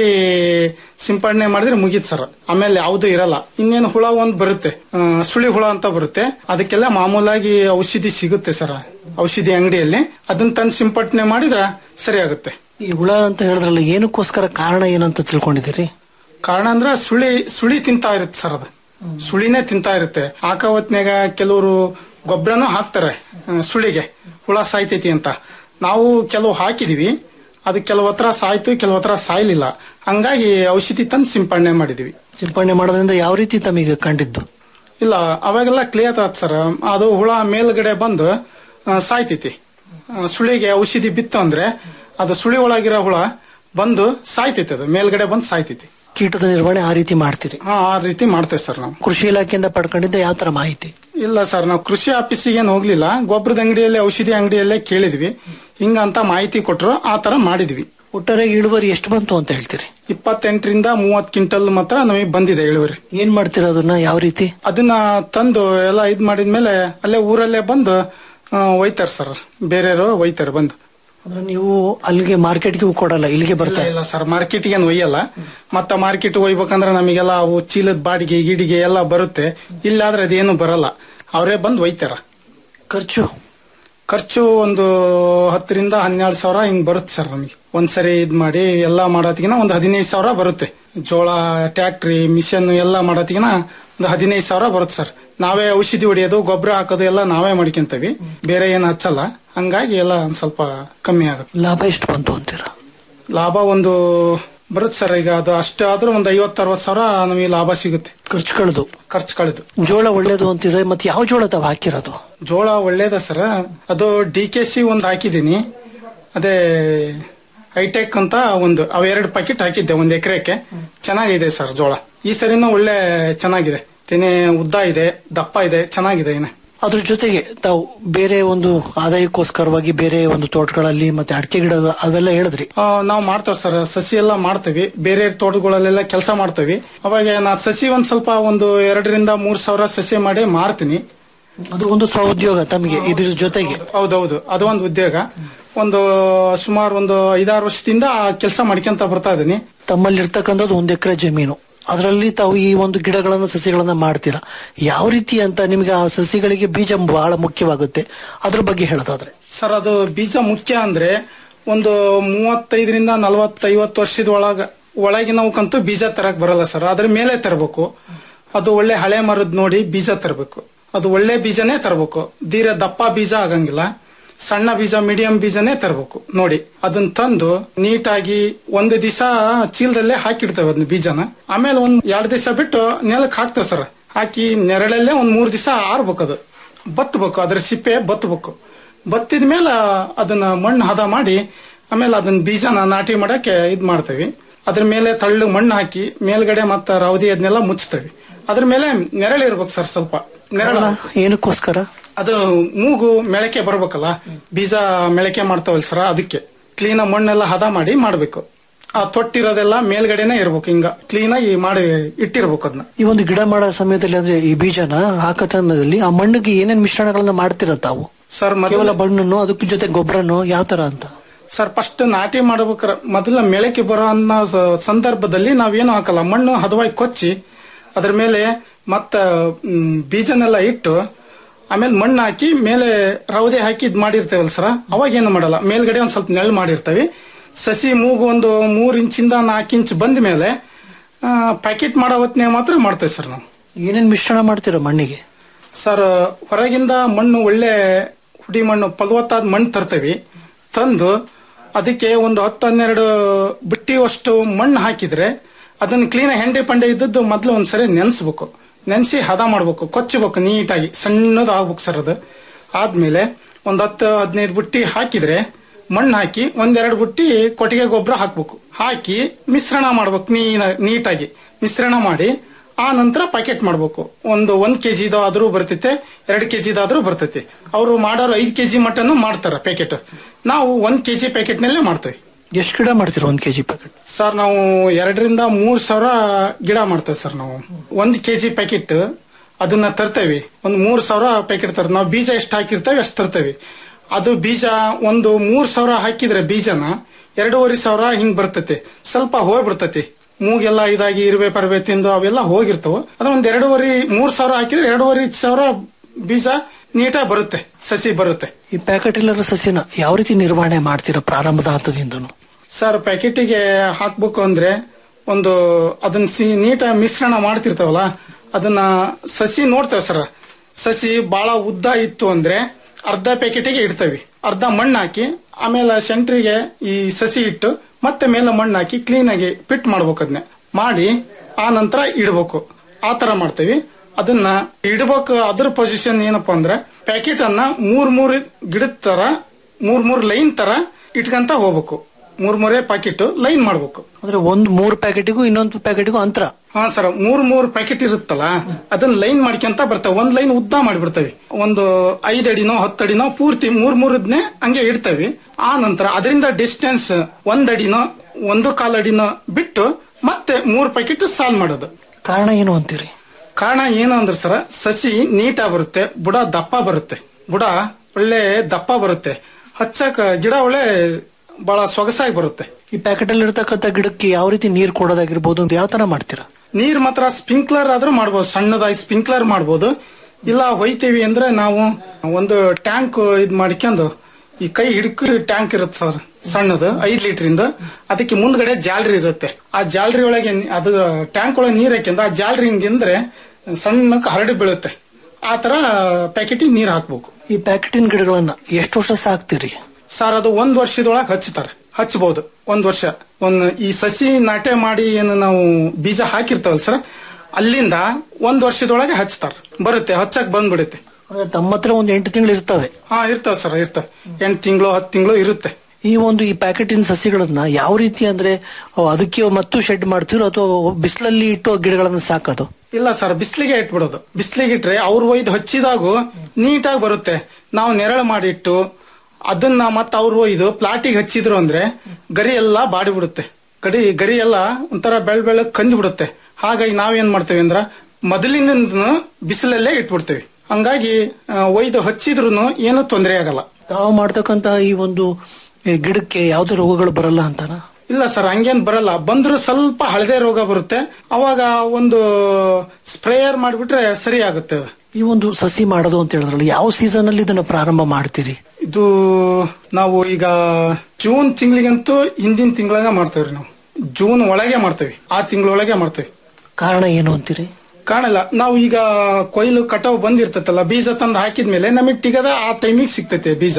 ಸಿಂಪಡಣೆ ಮಾಡಿದ್ರೆ ಮುಗೀತ್ ಸರ್ ಆಮೇಲೆ ಯಾವ್ದು ಇರಲ್ಲ ಇನ್ನೇನು ಹುಳ ಒಂದ್ ಬರುತ್ತೆ ಆ, ಸುಳಿ ಹುಳ ಅಂತ ಬರುತ್ತೆ ಅದಕ್ಕೆಲ್ಲ ಮಾಮೂಲಾಗಿ ಔಷಧಿ ಸಿಗುತ್ತೆ ಸರ್ ಔಷಧಿ ಅಂಗಡಿಯಲ್ಲಿ ಅದನ್ನ ತಂದು ಸಿಂಪಡಣೆ ಮಾಡಿದ್ರೆ ಸರಿ ಆಗುತ್ತೆ ಈ ಹುಳ ಅಂತ ಹೇಳಿದ್ರಲ್ಲ ಏನಕ್ಕೋಸ್ಕರ ಕಾರಣ ಏನಂತ ತಿಳ್ಕೊಂಡಿದ್ದೀರಿ ಕಾರಣ ಅಂದ್ರೆ ಸುಳಿ ಸುಳಿ ತಿಂತಾ ಇರುತ್ತೆ ಸರ್ ಅದು ಸುಳಿನೇ ತಿಂತಾ ಇರುತ್ತೆ ಹಾಕೋ ಹೊತ್ನ್ಯಾಗ ಕೆಲವರು ಗೊಬ್ಬರನೂ ಹಾಕ್ತಾರೆ ಆ, ಸುಳಿಗೆ ಹುಳ ಸಾಯ್ತೈತಿ ಅಂತ ನಾವು ಕೆಲವು ಹಾಕಿದೀವಿ ಅದು ಕೆಲವು ಹತ್ರ ಸಾಯ್ತು ಕೆಲವು ಹತ್ರ ಸಾಯ್ಲಿಲ್ಲ ಹಂಗಾಗಿ ಔಷಧಿ ತಂದು ಸಿಂಪಡಣೆ ಮಾಡಿದೀವಿ ಸಿಂಪಡಣೆ ಮಾಡೋದ್ರಿಂದ ಯಾವ ರೀತಿ ತಮಗೆ ಕಂಡಿದ್ದು ಇಲ್ಲ ಅವಾಗೆಲ್ಲ ಕ್ಲಿಯರ್ ಆತ್ ಸರ್ ಅದು ಹುಳ ಮೇಲ್ಗಡೆ ಬಂದು ಆ, ಸಾಯ್ತೈತಿ ಆ, ಸುಳಿಗೆ ಔಷಧಿ ಬಿತ್ತು ಅಂದ್ರೆ ಅದು ಸುಳಿ ಒಳಗಿರೋ ಹುಳ ಬಂದು ಸಾಯ್ತೈತಿ ಅದು ಮೇಲ್ಗಡೆ ಬಂದು ಸಾಯ್ತೈತಿ ಕೀಟದ ನಿರ್ವಹಣೆ ಆ ರೀತಿ ಮಾಡ್ತೀರಿ ಹಾ ಆ ರೀತಿ ಮಾಡ್ತೇವೆ ಸರ್ ನಾವು ಕೃಷಿ ಇಲಾಖೆಯಿಂದ ಪಡ್ಕೊಂಡಿದ್ದ ಯಾವ ತರ ಮಾಹಿತಿ ಇಲ್ಲ ಸರ್ ನಾವು ಕೃಷಿ ಆಫೀಸಿಗೆ ಏನು ಹೋಗ್ಲಿಲ್ಲ ಗೊಬ್ಬರದ ಅಂಗಡಿಯಲ್ಲಿ ಔಷಧಿ ಅಂಗಡಿಯಲ್ಲೇ ಕೇಳಿದ್ವಿ ಹಿಂಗಂತ ಮಾಹಿತಿ ಕೊಟ್ರು ಆ ತರ ಮಾಡಿದ್ವಿ ಒಟ್ಟಾರೆ ಇಳುವರಿ ಎಷ್ಟು ಬಂತು ಅಂತ ಹೇಳ್ತೀರಿ ಇಪ್ಪತ್ತೆಂಟರಿಂದ ಮೂವತ್ ಕ್ವಿಂಟಲ್ ಮಾತ್ರ ನಮಗೆ ಬಂದಿದೆ ಇಳುವರಿ ಏನ್ ಮಾಡ್ತೀರಾ ಅದನ್ನ ಯಾವ ರೀತಿ ಅದನ್ನ ತಂದು ಎಲ್ಲ ಇದ್ ಮಾಡಿದ್ಮೇಲೆ ಅಲ್ಲೇ ಊರಲ್ಲೇ ಬಂದು ಆ, ಒಯ್ತಾರೆ ಸರ್ ಬೇರೆಯವರು ಒಯ್ತಾರೆ ಬಂದು ಅಂದ್ರೆ ನೀವು ಅಲ್ಲಿಗೆ ಮಾರ್ಕೆಟ್ಗೆ ಕೊಡಲ್ಲ ಇಲ್ಲಿಗೆ ಇಲ್ಲ ಬರ್ತಾರೆ ಇಲ್ಲ ಸರ್ ಮಾರ್ಕೆಟ್ಗೆ ಏನು ಒಯ್ಯಲ್ಲ ಮತ್ತ ಮಾರ್ಕೆಟ್ ಒಯ್ಬೇಕಂದ್ರೆ ನಮಗೆಲ್ಲ ಅವು ಚೀಲದ ಬಾಡಿಗೆ ಗಿಡಿಗೆ ಎಲ್ಲ ಬರುತ್ತೆ ಇಲ್ಲಾದ್ರೆ ಅದೇನು ಬರಲ್ಲ ಅವರೇ ಬಂದು ಒಯ್ತಾರ ಖರ್ಚು ಖರ್ಚು ಒಂದು ಹತ್ತರಿಂದ ಹನ್ನೆರಡು ಸಾವಿರ ಹಿಂಗ್ ಬರುತ್ತೆ ಸರ್ ನಮಗೆ ಒಂದ್ಸರಿ ಇದ್ ಮಾಡಿ ಎಲ್ಲ ಮಾಡೋತಿಗಿನ ಒಂದು ಹದಿನೈದು ಸಾವಿರ ಬರುತ್ತೆ ಜೋಳ ಟ್ಯಾಕ್ಟ್ರಿ ಮಿಷನ್ ಎಲ್ಲ ಮಾಡೋತಿಗಿನ ಒಂದು ಹದಿನೈದು ಸಾವಿರ ಬರುತ್ತೆ ಸರ್ ನಾವೇ ಔಷಧಿ ಹೊಡಿಯೋದು ಗೊಬ್ಬರ ಹಾಕೋದು ಎಲ್ಲ ನಾವೇ ಮಾಡ್ಕೊಂತೀವಿ ಬೇರೆ ಏನು ಹಚ್ಚಲ್ಲ ಹಂಗಾಗಿ ಎಲ್ಲ ಒಂದ್ ಸ್ವಲ್ಪ ಕಮ್ಮಿ ಆಗುತ್ತೆ ಲಾಭ ಎಷ್ಟು ಬಂತು ಅಂತೀರಾ ಲಾಭ ಒಂದು ಬರುತ್ತೆ ಸರ್ ಈಗ ಅದು ಅಷ್ಟಾದ್ರೂ ಒಂದು ಐವತ್ತು ಅರವತ್ತು ಸಾವಿರ ನಮಗೆ ಲಾಭ ಸಿಗುತ್ತೆ ಖರ್ಚು ಕಳೆದು ಖರ್ಚು ಕಳೆದು ಜೋಳ ಒಳ್ಳೇದು ಅಂತೀರಾ ಮತ್ತೆ ಯಾವ ಜೋಳ ತಾವು ಹಾಕಿರೋದು ಜೋಳ ಒಳ್ಳೇದ ಸರ್ ಅದು ಡಿ ಕೆ ಸಿ ಒಂದು ಹಾಕಿದ್ದೀನಿ ಅದೇ ಹೈಟೆಕ್ ಅಂತ ಒಂದು ಅವೆರಡು ಪ್ಯಾಕೆಟ್ ಹಾಕಿದ್ದೆ ಒಂದು ಎಕರೆಗೆ ಚೆನ್ನಾಗಿದೆ ಸರ್ ಜೋಳ ಈ ಸರಿನೂ ಒಳ್ಳೆ ಚೆನ್ನಾಗಿದೆ ತೆನೆ ಉದ್ದ ಇದೆ ದಪ್ಪ ಇದೆ ಚೆನ್ನಾಗಿದೆ ಏನೇ ಅದ್ರ ಜೊತೆಗೆ ತಾವು ಬೇರೆ ಒಂದು ಆದಾಯಕ್ಕೋಸ್ಕರವಾಗಿ ಬೇರೆ ಒಂದು ತೋಟಗಳಲ್ಲಿ ಮತ್ತೆ ಅಡಿಕೆ ಗಿಡ ಅವೆಲ್ಲ ಹೇಳಿದ್ರಿ ನಾವು ಮಾಡ್ತೇವೆ ಸರ್ ಸಸಿ ಎಲ್ಲ ಮಾಡ್ತೀವಿ ಬೇರೆ ತೋಟಗಳಲ್ಲೆಲ್ಲ ಕೆಲಸ ಮಾಡ್ತೀವಿ ಅವಾಗ ನಾ ಸಸಿ ಒಂದ್ ಸ್ವಲ್ಪ ಒಂದು ಎರಡರಿಂದ ಮೂರ್ ಸಾವಿರ ಸಸಿ ಮಾಡಿ ಮಾರ್ತೀನಿ ಅದು ಒಂದು ಸ್ವಉದ್ಯೋಗ ತಮಗೆ ಇದ್ರ ಜೊತೆಗೆ ಹೌದೌದು ಅದು ಒಂದು ಉದ್ಯೋಗ ಒಂದು ಸುಮಾರು ಒಂದು ಐದಾರು ವರ್ಷದಿಂದ ಕೆಲಸ ಮಾಡ್ಕೊಂತ ಬರ್ತಾ ಇದೀನಿ ತಮ್ಮಲ್ಲಿ ಇರ್ತಕ್ಕಂಥದ್ದು ಒಂದು ಎಕರೆ ಜಮೀನು ಅದರಲ್ಲಿ ತಾವು ಈ ಒಂದು ಗಿಡಗಳನ್ನ ಸಸಿಗಳನ್ನ ಮಾಡ್ತೀರಾ ಯಾವ ರೀತಿ ಅಂತ ನಿಮ್ಗೆ ಆ ಸಸಿಗಳಿಗೆ ಬೀಜ ಬಹಳ ಮುಖ್ಯವಾಗುತ್ತೆ ಅದ್ರ ಬಗ್ಗೆ ಹೇಳೋದಾದ್ರೆ ಸರ್ ಅದು ಬೀಜ ಮುಖ್ಯ ಅಂದ್ರೆ ಒಂದು ಮೂವತ್ತೈದರಿಂದ ನಲವತ್ತೈವತ್ತು ವರ್ಷದ ಒಳಗ ಒಳಗಿನವಕ್ಕಂತೂ ಬೀಜ ತರಕ್ ಬರಲ್ಲ ಸರ್ ಅದ್ರ ಮೇಲೆ ತರಬೇಕು ಅದು ಒಳ್ಳೆ ಹಳೆ ಮರದ್ ನೋಡಿ ಬೀಜ ತರಬೇಕು ಅದು ಒಳ್ಳೆ ಬೀಜನೇ ತರಬೇಕು ದೀರ ದಪ್ಪ ಬೀಜ ಆಗಂಗಿಲ್ಲ ಸಣ್ಣ ಬೀಜ ಮೀಡಿಯಂ ಬೀಜನೇ ತರಬೇಕು ನೋಡಿ ಅದನ್ನ ತಂದು ನೀಟಾಗಿ ಒಂದು ದಿವಸ ಚೀಲದಲ್ಲೇ ಹಾಕಿಡ್ತೇವೆ ಅದನ್ನ ಬೀಜನ ಆಮೇಲೆ ಒಂದ್ ಎರಡ್ ದಿವಸ ಬಿಟ್ಟು ನೆಲಕ್ಕೆ ಹಾಕ್ತೇವೆ ಸರ್ ಹಾಕಿ ನೆರಳಲ್ಲೇ ಒಂದ್ ಮೂರ್ ದಿವಸ ಆರ್ಬೇಕು ಅದು ಬತ್ತಬೇಕು ಅದ್ರ ಸಿಪ್ಪೆ ಬತ್ತಬೇಕು ಬತ್ತಿದ ಮೇಲೆ ಅದನ್ನ ಮಣ್ಣು ಹದ ಮಾಡಿ ಆಮೇಲೆ ಅದನ್ನ ಬೀಜನ ನಾಟಿ ಮಾಡಕ್ಕೆ ಇದ್ ಮಾಡ್ತೇವೆ ಅದ್ರ ಮೇಲೆ ತಳ್ಳು ಮಣ್ಣು ಹಾಕಿ ಮೇಲ್ಗಡೆ ಮತ್ತ ರವದಿ ಅದನ್ನೆಲ್ಲ ಮುಚ್ತೇವೆ ಅದ್ರ ಮೇಲೆ ನೆರಳು ಇರ್ಬೇಕು ಸರ್ ಸ್ವಲ್ಪ ನೆರಳು ಏನಕ್ಕೋಸ್ಕರ ಅದು ಮೂಗು ಮೆಳಕೆ ಬರ್ಬೇಕಲ್ಲ ಬೀಜ ಮೆಳಕೆ ಮಾಡ್ತಾವಲ್ಲ ಸರ್ ಅದಕ್ಕೆ ಕ್ಲೀನ್ ಮಣ್ಣೆಲ್ಲ ಹದ ಮಾಡಿ ಮಾಡ್ಬೇಕು ಆ ತೊಟ್ಟಿರೋದೆಲ್ಲ ಮೇಲ್ಗಡೆನೆ ಇರ್ಬೇಕು ಹಿಂಗ ಕ್ಲೀನ್ ಆಗಿ ಮಾಡಿ ಇಟ್ಟಿರ್ಬೇಕು ಅದನ್ನ ಈ ಒಂದು ಗಿಡ ಮಾಡೋ ಸಮಯದಲ್ಲಿ ಅಂದ್ರೆ ಈ ಬೀಜನ ಹಾಕೋ ಸಮಯದಲ್ಲಿ ಆ ಮಣ್ಣಿಗೆ ಏನೇನ್ ಮಿಶ್ರಣಗಳನ್ನ ಮಾಡ್ತಿರ ತಾವು ಸರ್ ಕೇವಲ ಮಣ್ಣನ್ನು ಅದಕ್ಕೆ ಜೊತೆ ಗೊಬ್ಬರನು ಯಾವ ತರ ಅಂತ ಸರ್ ಫಸ್ಟ್ ನಾಟಿ ಮಾಡ್ಬೇಕಾರ ಮೊದಲ ಮೆಳಕೆ ಬರೋ ಅನ್ನೋ ಸ- ಸಂದರ್ಭದಲ್ಲಿ ನಾವೇನು ಹಾಕಲ್ಲ ಮಣ್ಣು ಹದವಾಗಿ ಕೊಚ್ಚಿ ಅದ್ರ ಮೇಲೆ ಮತ್ತ ಮ್, ಬೀಜನೆಲ್ಲ ಇಟ್ಟು ಆಮೇಲೆ ಮಣ್ಣು ಹಾಕಿ ಮೇಲೆ ರವದೆ ಹಾಕಿ ಇದ್ ಮಾಡಿರ್ತೇವಲ್ಲ ಸರ್ ಅವಾಗ ಏನು ಮಾಡಲ್ಲ ಮೇಲ್ಗಡೆ ಒಂದ್ ಸ್ವಲ್ಪ ನೆರಳು ಮಾಡಿರ್ತೇವೆ ಸಸಿ ಮೂಗು ಒಂದು ಮೂರ್ ಇಂಚಿಂದ ನಾಲ್ಕು ಇಂಚ್ ಬಂದ ಮೇಲೆ ಪ್ಯಾಕೆಟ್ ಮಾಡೋ ಹೊತ್ನ್ಯಾಗ ಮಾತ್ರ ಮಾಡ್ತೇವೆ ಸರ್ ನಾವು ಏನೇನ್ ಮಿಶ್ರಣ ಮಾಡ್ತೀರ ಮಣ್ಣಿಗೆ ಸರ್ ಹೊರಗಿಂದ ಮಣ್ಣು ಒಳ್ಳೆ ಹುಡಿ ಮಣ್ಣು ಫಲವತ್ತಾದ ಮಣ್ಣು ತರ್ತೇವೆ ತಂದು ಅದಕ್ಕೆ ಒಂದು ಹತ್ತು ಹನ್ನೆರಡು ಬುಟ್ಟಿಯಷ್ಟು ಮಣ್ಣು ಹಾಕಿದ್ರೆ ಅದನ್ನ ಕ್ಲೀನ್ ಹೆಂಡೆ ಪಂಡೆ ಇದ್ದದ್ದು ಮೊದಲು ಒಂದ್ಸರಿ ನೆನೆಸ್ಬೇಕು ನೆನೆಸಿ ಹದ ಮಾಡ್ಬೇಕು ಕೊಚ್ಚಬೇಕು ನೀಟಾಗಿ ಸಣ್ಣದು ಆಗ್ಬೇಕು ಸರ್ ಅದು ಆದ್ಮೇಲೆ ಒಂದ್ ಹತ್ತು ಹದಿನೈದು ಬುಟ್ಟಿ ಹಾಕಿದ್ರೆ ಮಣ್ಣು ಹಾಕಿ ಒಂದೆರಡು ಬುಟ್ಟಿ ಕೊಟ್ಟಿಗೆ ಗೊಬ್ಬರ ಹಾಕ್ಬೇಕು ಹಾಕಿ ಮಿಶ್ರಣ ಮಾಡ್ಬೇಕು ನೀನ ನೀಟಾಗಿ ಮಿಶ್ರಣ ಮಾಡಿ ಆ ನಂತರ ಪ್ಯಾಕೆಟ್ ಮಾಡ್ಬೇಕು ಒಂದು ಒಂದ್ ಕೆಜಿ ಆದ್ರೂ ಬರ್ತೈತೆ ಎರಡು ಕೆಜಿ ಆದ್ರೂ ಬರ್ತೈತಿ ಅವರು ಮಾಡೋರು ಐದ್ ಕೆಜಿ ಮಟನು ಮಾಡ್ತಾರ ಪ್ಯಾಕೆಟ್ ನಾವು ಒಂದ್ ಕೆಜಿ ಪ್ಯಾಕೆಟ್ ನಲ್ಲೇ ಮಾಡ್ತೇವೆ ಎಷ್ಟು ಗಿಡ ಮಾಡ್ತೀರ ಒಂದ್ ಕೆಜಿ ಪ್ಯಾಕೆಟ್ ಸರ್ ನಾವು ಎರಡರಿಂದ ಮೂರ್ ಸಾವಿರ ಗಿಡ ಮಾಡ್ತೇವೆ ಸರ್ ನಾವು ಒಂದ್ ಕೆಜಿ ಪ್ಯಾಕೆಟ್ ಅದನ್ನ ತರ್ತೇವೆ ಒಂದ್ ಮೂರ್ ಸಾವಿರ ಪ್ಯಾಕೆಟ್ ತರ ನಾವು ಬೀಜ ಎಷ್ಟು ಹಾಕಿರ್ತೇವೆ ಅಷ್ಟು ತರ್ತೇವೆ ಅದು ಬೀಜ ಒಂದು ಮೂರ್ ಸಾವಿರ ಹಾಕಿದ್ರೆ ಬೀಜನ ಎರಡೂವರೆ ಸಾವಿರ ಹಿಂಗ್ ಬರ್ತೈತಿ ಸ್ವಲ್ಪ ಹೋಗ್ಬಿಡ್ತೈತಿ ಮೂಗೆಲ್ಲ ಇದಾಗಿ ಇರುವೆ ಪರ್ವೆ ತಿಂದು ಅವೆಲ್ಲ ಹೋಗಿರ್ತಾವ ಅದ ಒಂದ್ ಎರಡೂವರೆ ಮೂರ್ ಸಾವಿರ ಹಾಕಿದ್ರೆ ಎರಡೂವರೆ ಸಾವಿರ ಬೀಜ ನೀಟಾಗಿ ಬರುತ್ತೆ ಸಸಿ ಬರುತ್ತೆ ಈ ಪ್ಯಾಕೆಟ್ ಇಲ್ಲರ ಸಸ್ಯನ ಯಾವ ರೀತಿ ನಿರ್ವಹಣೆ ಮಾಡ್ತೀರಾ ಪ್ರಾರಂಭದ ಹಂತದಿಂದನು ಸರ್ ಪ್ಯಾಕೆಟಿಗೆ ಹಾಕ್ಬೇಕು ಅಂದ್ರೆ ಒಂದು ಅದನ್ನ ಸಿ ನೀಟಾಗಿ ಮಿಶ್ರಣ ಮಾಡ್ತಿರ್ತಾವಲ್ಲ ಅದನ್ನ ಸಸಿ ನೋಡ್ತೇವೆ ಸರ್ ಸಸಿ ಬಹಳ ಉದ್ದ ಇತ್ತು ಅಂದ್ರೆ ಅರ್ಧ ಪ್ಯಾಕೆಟಿಗೆ ಇಡ್ತೇವೆ ಅರ್ಧ ಮಣ್ಣು ಹಾಕಿ ಆಮೇಲೆ ಸೆಂಟ್ರಿಗೆ ಈ ಸಸಿ ಇಟ್ಟು ಮತ್ತೆ ಮೇಲೆ ಮಣ್ಣು ಹಾಕಿ ಕ್ಲೀನ್ ಆಗಿ ಫಿಟ್ ಮಾಡ್ಬೇಕು ಅದನ್ನ ಮಾಡಿ ಆ ನಂತರ ಇಡ್ಬೇಕು ಆ ತರ ಮಾಡ್ತೇವಿ ಅದನ್ನ ಇಡ್ಬೇಕು ಅದ್ರ ಪೊಸಿಷನ್ ಏನಪ್ಪಾ ಅಂದ್ರೆ ಪ್ಯಾಕೆಟ್ ಅನ್ನ ಮೂರ್ ಮೂರ್ ಗಿಡದ ತರ ಮೂರ್ ಮೂರ್ ಲೈನ್ ತರ ಇಟ್ಕಂತ ಹೋಗ್ಬೇಕು ಮೂರ್ ಮೂರೇ ಪ್ಯಾಕೆಟ್ ಲೈನ್ ಮಾಡ್ಬೇಕು ಅಂದ್ರೆ ಒಂದ್ ಮೂರ್ ಪ್ಯಾಕೆಟಿಗೂ ಇನ್ನೊಂದು ಪ್ಯಾಕೆಟಿಗೂ ಅಂತರ ಹಾ ಸರ್ ಮೂರ್ ಮೂರ್ ಪ್ಯಾಕೆಟ್ ಇರುತ್ತಲ್ಲ ಅದನ್ನ ಲೈನ್ ಮಾಡ್ಕೊಂತ ಬರ್ತೇವೆ ಒಂದ್ ಲೈನ್ ಉದ್ದ ಮಾಡಿಬಿಡ್ತೇವೆ ಒಂದು ಐದ್ ಅಡಿನೋ ಹತ್ತು ಅಡಿನೋ ಪೂರ್ತಿ ಮೂರ್ ಮೂರದ್ನೇ ಹಂಗೆ ಇಡ್ತೇವೆ ಆ ನಂತರ ಅದರಿಂದ ಡಿಸ್ಟೆನ್ಸ್ ಒಂದ್ ಅಡಿನೋ ಒಂದು ಕಾಲ್ ಅಡಿನೋ ಬಿಟ್ಟು ಮತ್ತೆ ಮೂರ್ ಪ್ಯಾಕೆಟ್ ಸಾಲ್ ಮಾಡೋದು ಕಾರಣ ಏನು ಅಂತೀರಿ ಕಾರಣ ಏನು ಅಂದ್ರೆ ಸರ ಸಸಿ ನೀಟಾಗಿ ಬರುತ್ತೆ ಬುಡ ದಪ್ಪ ಬರುತ್ತೆ ಬುಡ ಒಳ್ಳೆ ದಪ್ಪ ಬರುತ್ತೆ ಹಚ್ಚಕ ಗಿಡ ಒಳ್ಳೆ ಬಹಳ ಸೊಗಸಾಗಿ ಬರುತ್ತೆ ಈ ಪ್ಯಾಕೆಟ್ ಅಲ್ಲಿ ಇರ್ತಕ್ಕಂಥ ಗಿಡಕ್ಕೆ ಯಾವ ರೀತಿ ನೀರ್ ಕೊಡೋದಾಗಿರ್ಬೋದು ಅಂತ ಯಾವ ತರ ಮಾಡ್ತೀರಾ ನೀರ್ ಮಾತ್ರ ಸ್ಪ್ರಿಂಕ್ಲರ್ ಆದ್ರೂ ಮಾಡ್ಬೋದು ಸಣ್ಣದಾಗಿ ಸ್ಪ್ರಿಂಕ್ಲರ್ ಮಾಡ್ಬೋದು ಇಲ್ಲ ಹೊಯ್ತೀವಿ ಅಂದ್ರೆ ನಾವು ಒಂದು ಟ್ಯಾಂಕ್ ಇದ್ ಮಾಡ್ಕೊಂಡು ಈ ಕೈ ಹಿಡ್ಕ ಟ್ಯಾಂಕ್ ಇರುತ್ತೆ ಸರ್ ಸಣ್ಣದು ಐದ್ ಲೀಟರ್ ಅದಕ್ಕೆ ಮುಂದ್ಗಡೆ ಜಾಲ್ರಿ ಇರುತ್ತೆ ಆ ಜಾಲ್ರಿ ಒಳಗೆ ನಿ- ಅದು ಟ್ಯಾಂಕ್ ಒಳಗೆ ನೀರ್ ಹಾಕ್ಯಂದು ಆ ಜಾಲ್ರಿ ಹಿಂಗಿಂದ್ರೆ ಸಣ್ಣಕ್ಕೆ ಹರಡಿ ಬೀಳುತ್ತೆ ಆ ತರ ಪ್ಯಾಕೆಟಿಗೆ ನೀರ್ ಹಾಕ್ಬೇಕು ಈ ಪ್ಯಾಕೆಟಿನ ಗಿಡಗಳನ್ನ ಎಷ್ಟು ವರ್ಷ ಸಾಕ್ತೀರಿ ಸರ್ ಅದು ಒಂದ್ ವರ್ಷದೊಳಗೆ ಹಚ್ತಾರೆ ಹಚ್ಚಬಹುದು ಒಂದ್ ವರ್ಷ ಒಂದ್ ಈ ಸಸಿ ನಾಟ್ಯ ಮಾಡಿ ಏನು ನಾವು ಬೀಜ ಹಾಕಿರ್ತಾವಲ್ಲ ಸರ್ ಅಲ್ಲಿಂದ ಒಂದ್ ವರ್ಷದೊಳಗೆ ಹಚ್ತಾರ ಬರುತ್ತೆ ಹಚ್ಚಕ್ ಬಂದ್ಬಿಡುತ್ತೆ ಅಂದ್ರೆ ತಮ್ಮ ಹತ್ರ ಒಂದ್ ಎಂಟು ತಿಂಗಳು ಇರ್ತವೆ ಹಾ ಇರ್ತಾವ ಸರ್ ಇರ್ತಾವ ಎಂಟ್ ತಿಂಗಳು ಹತ್ತು ತಿಂಗಳು ಇರುತ್ತೆ ಈ ಒಂದು ಈ ಪ್ಯಾಕೆಟಿನ ಸಸಿಗಳನ್ನ ಯಾವ ರೀತಿ ಅಂದ್ರೆ ಅವು ಅದಕ್ಕೆ ಮತ್ತು ಶೆಡ್ ಮಾಡ್ತೀರೋ ಅಥವಾ ಬಿಸಿಲಲ್ಲಿ ಇಟ್ಟು ಗಿಡಗಳನ್ನ ಸಾಕೋದು ಇಲ್ಲ ಸರ್ ಬಿಸ್ಲಿಗೆ ಇಟ್ಬಿಡೋದು ಬಿಸ್ಲಿಗೆ ಇಟ್ರೆ ಅವ್ರು ಒಯ್ದು ಹಚ್ಚಿದಾಗೂ ನೀಟಾಗಿ ಬರುತ್ತೆ ನಾವು ನೆರಳು ಮಾಡಿಟ್ಟು ಅದನ್ನ ಮತ್ತೆ ಅವ್ರು ಒಯ್ದು ಪ್ಲಾಟಿಗೆ ಹಚ್ಚಿದ್ರು ಅಂದ್ರೆ ಗರಿ ಎಲ್ಲ ಬಾಡಿ ಬಿಡುತ್ತೆ ಗರಿ ಗರಿ ಎಲ್ಲ ಒಂಥರ ಬೆಳ್ ಬೆಳಗ್ ಕಂದು ಬಿಡುತ್ತೆ ಹಾಗಾಗಿ ನಾವೇನ್ ಮಾಡ್ತೇವೆ ಅಂದ್ರ ಮೊದಲಿನ ಬಿಸಿಲಲ್ಲೇ ಇಟ್ಬಿಡ್ತೇವೆ ಹಂಗಾಗಿ ಆ, ಒಯ್ದು ಹಚ್ಚಿದ್ರು ಏನು ತೊಂದರೆ ಆಗಲ್ಲ ತಾವು ಮಾಡ್ತಕ್ಕಂತ ಈ ಒಂದು ಈ ಗಿಡಕ್ಕೆ ಯಾವ್ದು ರೋಗಗಳು ಬರಲ್ಲ ಅಂತಾನ ಇಲ್ಲ ಸರ್ ಹಂಗೇನ್ ಬರಲ್ಲ ಬಂದ್ರು ಸ್ವಲ್ಪ ಹಳದೆ ರೋಗ ಬರುತ್ತೆ ಅವಾಗ ಒಂದು ಸ್ಪ್ರೇಯರ್ ಮಾಡಿಬಿಟ್ರೆ ಸರಿ ಆಗುತ್ತೆ ಅದು ಈ ಒಂದು ಸಸಿ ಮಾಡೋದು ಅಂತ ಹೇಳಿದ್ರಲ್ಲ ಯಾವ ಸೀಸನ್ ಅಲ್ಲಿ ಇದನ್ನ ಪ್ರಾರಂಭ ಮಾಡ್ತೀರಿ ಇದು ನಾವು ಈಗ ಜೂನ್ ತಿಂಗಳಿಗಂತೂ ಹಿಂದಿನ ತಿಂಗಳಾಗ ಮಾಡ್ತೇವ್ರಿ ನಾವು ಜೂನ್ ಒಳಗೆ ಮಾಡ್ತೇವೆ ಆ ತಿಂಗಳೊಳಗೆ ಮಾಡ್ತೇವೆ ಕಾರಣ ಏನು ಅಂತೀರಿ ಕಾಣಲ್ಲ ನಾವು ಈಗ ಕೊಯ್ಲು ಕಟಾವು ಬಂದಿರ್ತೈತಲ್ಲ ಬೀಜ ತಂದು ಹಾಕಿದ್ಮೇಲೆ ನಮಗೆ ಟಿಗದ ಆ ಟೈಮಿಗೆ ಸಿಗ್ತೈತೆ ಬೀಜ